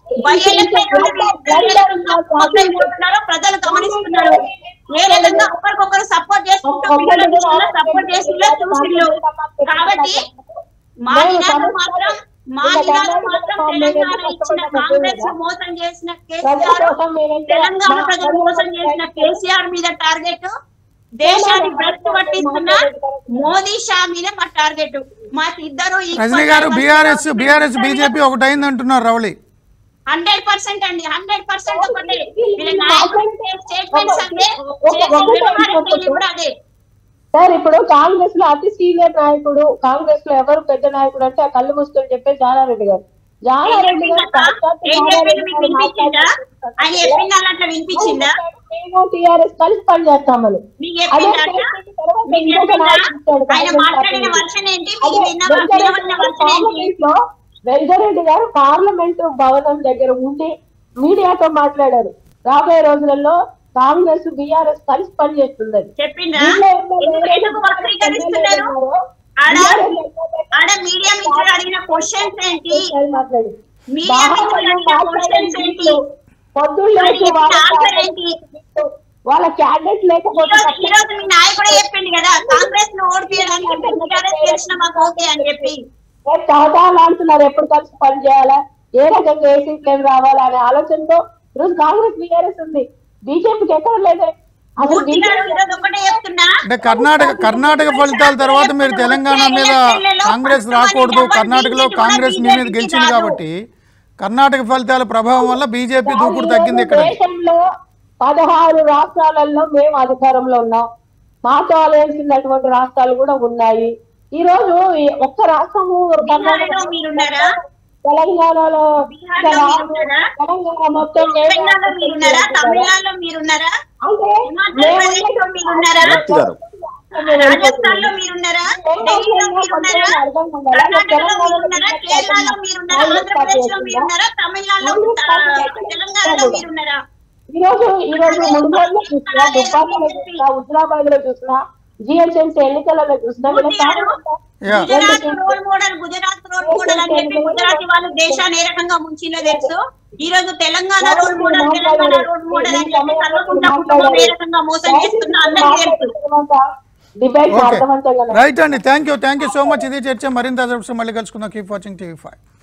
పోతున్నారో ప్రజలు గమనిస్తున్నారు ఏ విధంగా ఒకరికొకరు సపోర్ట్ చేసుకుంటూ సపోర్ట్ చేసిందో చూసిండ్రు కాబట్టి మా నినాదం మాత్రం మా నినాదం మాత్రం తెలంగాణ ఇచ్చిన కాంగ్రెస్ మోసం చేసిన ప్రజల కేసీఆర్ కోసం మేమైతే తెలంగాణ ప్రజలు మోసం చేసిన కేసీఆర్ మీద టార్గెట్ దేశాన్ని భ్రష్టు పట్టిస్తున్న మోదీ షా మీద మా టార్గెట్ మా ఇద్దరు రజనీ గారు బీఆర్ఎస్ బీఆర్ఎస్ బీజేపీ ఒకటి అయింది అంటున్నారు రవళి హండ్రెడ్ పర్సెంట్ అండి హండ్రెడ్ పర్సెంట్ ఒకటే వీళ్ళ నాయకులు స్టేట్మెంట్స్ అంటే చేసే వ్యవహారం శైలి కూడా అదే సార్ ఇప్పుడు కాంగ్రెస్ లో అతి సీనియర్ నాయకుడు కాంగ్రెస్ లో ఎవరు పెద్ద నాయకుడు అంటే ఆ కళ్ళు మూసుకొని చెప్పేసి జానారెడ్డి గారు జానారెడ్డి గారు సాక్షాత్తు ఏం చెప్పిండు మీకు జానారెడ్డి గారు వినిపించిందా ఆయన చెప్పింది అట్లా వినిపించిందా మేము టీఆర్ఎస్ కలిసి పనిచేస్తామని మీకు అదే చెప్పిందా తర్వాత మీకు ఇంకొక చెప్పిందా నాయకుడు ఇచ్చాడు ఆయన కాంగ్రెస్ మాట్లాడిన పార్టీ. వర్షన్ ఏంటి అదే మీకు విన్న వినవలసిన వర్షన్ ఏంటి పార్లమెంట్ లో వెంకరెడ్డి గారు పార్లమెంట్ భవనం దగ్గర ఉండి మీడియాతో మాట్లాడారు రాబోయే రోజులలో కాంగ్రెస్ బీఆర్ఎస్ కలిసి పనిచేస్తుందని చెప్పిందా దీనిలో ఉన్న ఎందుకు- వేరే ఎందుకు వక్రీకరిస్తున్నారు ఆడ ఆడ మీడియా మిత్రులు అడిగిన క్వశ్చన్స్ ఏంటి మాట్లాడు మీడియా మిత్రులు అడిగిన క్వశ్చన్స్ ఏంటి పొద్దున్న మరి లేచి వాళ్ళ ఆన్సర్ ఏంటి వాళ్ళ క్యాండిడేట్ ఈ లేకపోతే రోజు ఈ రోజు మీ నాయకుడే చెప్పింది కదా కాంగ్రెస్ ను ఓడిపోయాలని చెప్పి టీఆర్ఎస్ గెలిచిన మాకు ఓకే అని చెప్పి తహతాలు అంటున్నారు ఎప్పుడు కలిసి పని చేయాలా ఏ రకంగా ఏ సీట్లు ఏం రావాలా అనే ఆలోచనతో ఈరోజు కాంగ్రెస్ బీఆర్ఎస్ ఉంది బీజేపీకి ఎక్కడ లేదే అసలు మూర్తి గారు బీజేపీ ఈ రోజు ఒకటే చెప్తున్నా అంటే కర్ణాటక కర్ణాటక ఫలితాల తర్వాత మీరు తెలంగాణ మీద కాంగ్రెస్ రాకూడదు కర్ణాటకలో కాంగ్రెస్ మీ మీద గెలిచింది కాబట్టి కర్ణాటక ఫలితాల ప్రభావం వల్ల బీజేపీ దూకుడు తగ్గింది ఇక్కడ దేశంలో పదహారు రాష్ట్రాలలో మేము అధికారంలో ఉన్నాం మాతో అలయన్స్ ఉన్నటువంటి రాష్ట్రాలు కూడా ఉన్నాయి ఈ రోజు ఈ ఒక్క రాష్ట్రము బీహార్లో మీరున్నారా తెలంగాణలో బీహార్లో మీరున్నారా తెలంగాణ మొత్తం మేమే తెలంగాణలో మీరున్నారా తమిళనాడులో మీరున్నారా అంటే హిమాచల్ ప్రదేశ్ లో మీరున్నారా మూర్తి గారు రాజస్థాన్ లో మీరున్నారా ఢిల్లీలో మీరున్నారా కర్ణాటకలో మీరున్నారా కేరళలో మీరున్నారా ఆంధ్రప్రదేశ్ లో మీరున్నారా తమిళనాడులో తెలంగాణలో మీరున్నారా ఈ రోజు ఈ రోజు మునుగోడులో చూసినా దుబ్బాకలో చూసినా హుజరాబాద్ లో చూసినా జిహెచ్ఎంసీ ఎన్నికలలో చూసినా వీళ్ళ మూర్తి గారు, yeah. Gujarat role model Gujarat role model అని చెప్పి గుజరాత్ వాళ్ళు దేశాన్ని ఏ రకంగా ముంచిందో తెలుసు ఈ రోజు Telangana role model Telangana role model అని చెప్పి కల్వకుంట్ల కుటుంబం ఏ రకంగా మోసం చేస్తుందో అందరికీ తెలుసు డిబేట్ ఓకే అర్థవంతంగా రైట్ అండి thank you thank you so much ఇది చర్చ మరింత మళ్ళీ కలుసుకుందాం కీప్ వాచింగ్ టీవీ ఫైవ్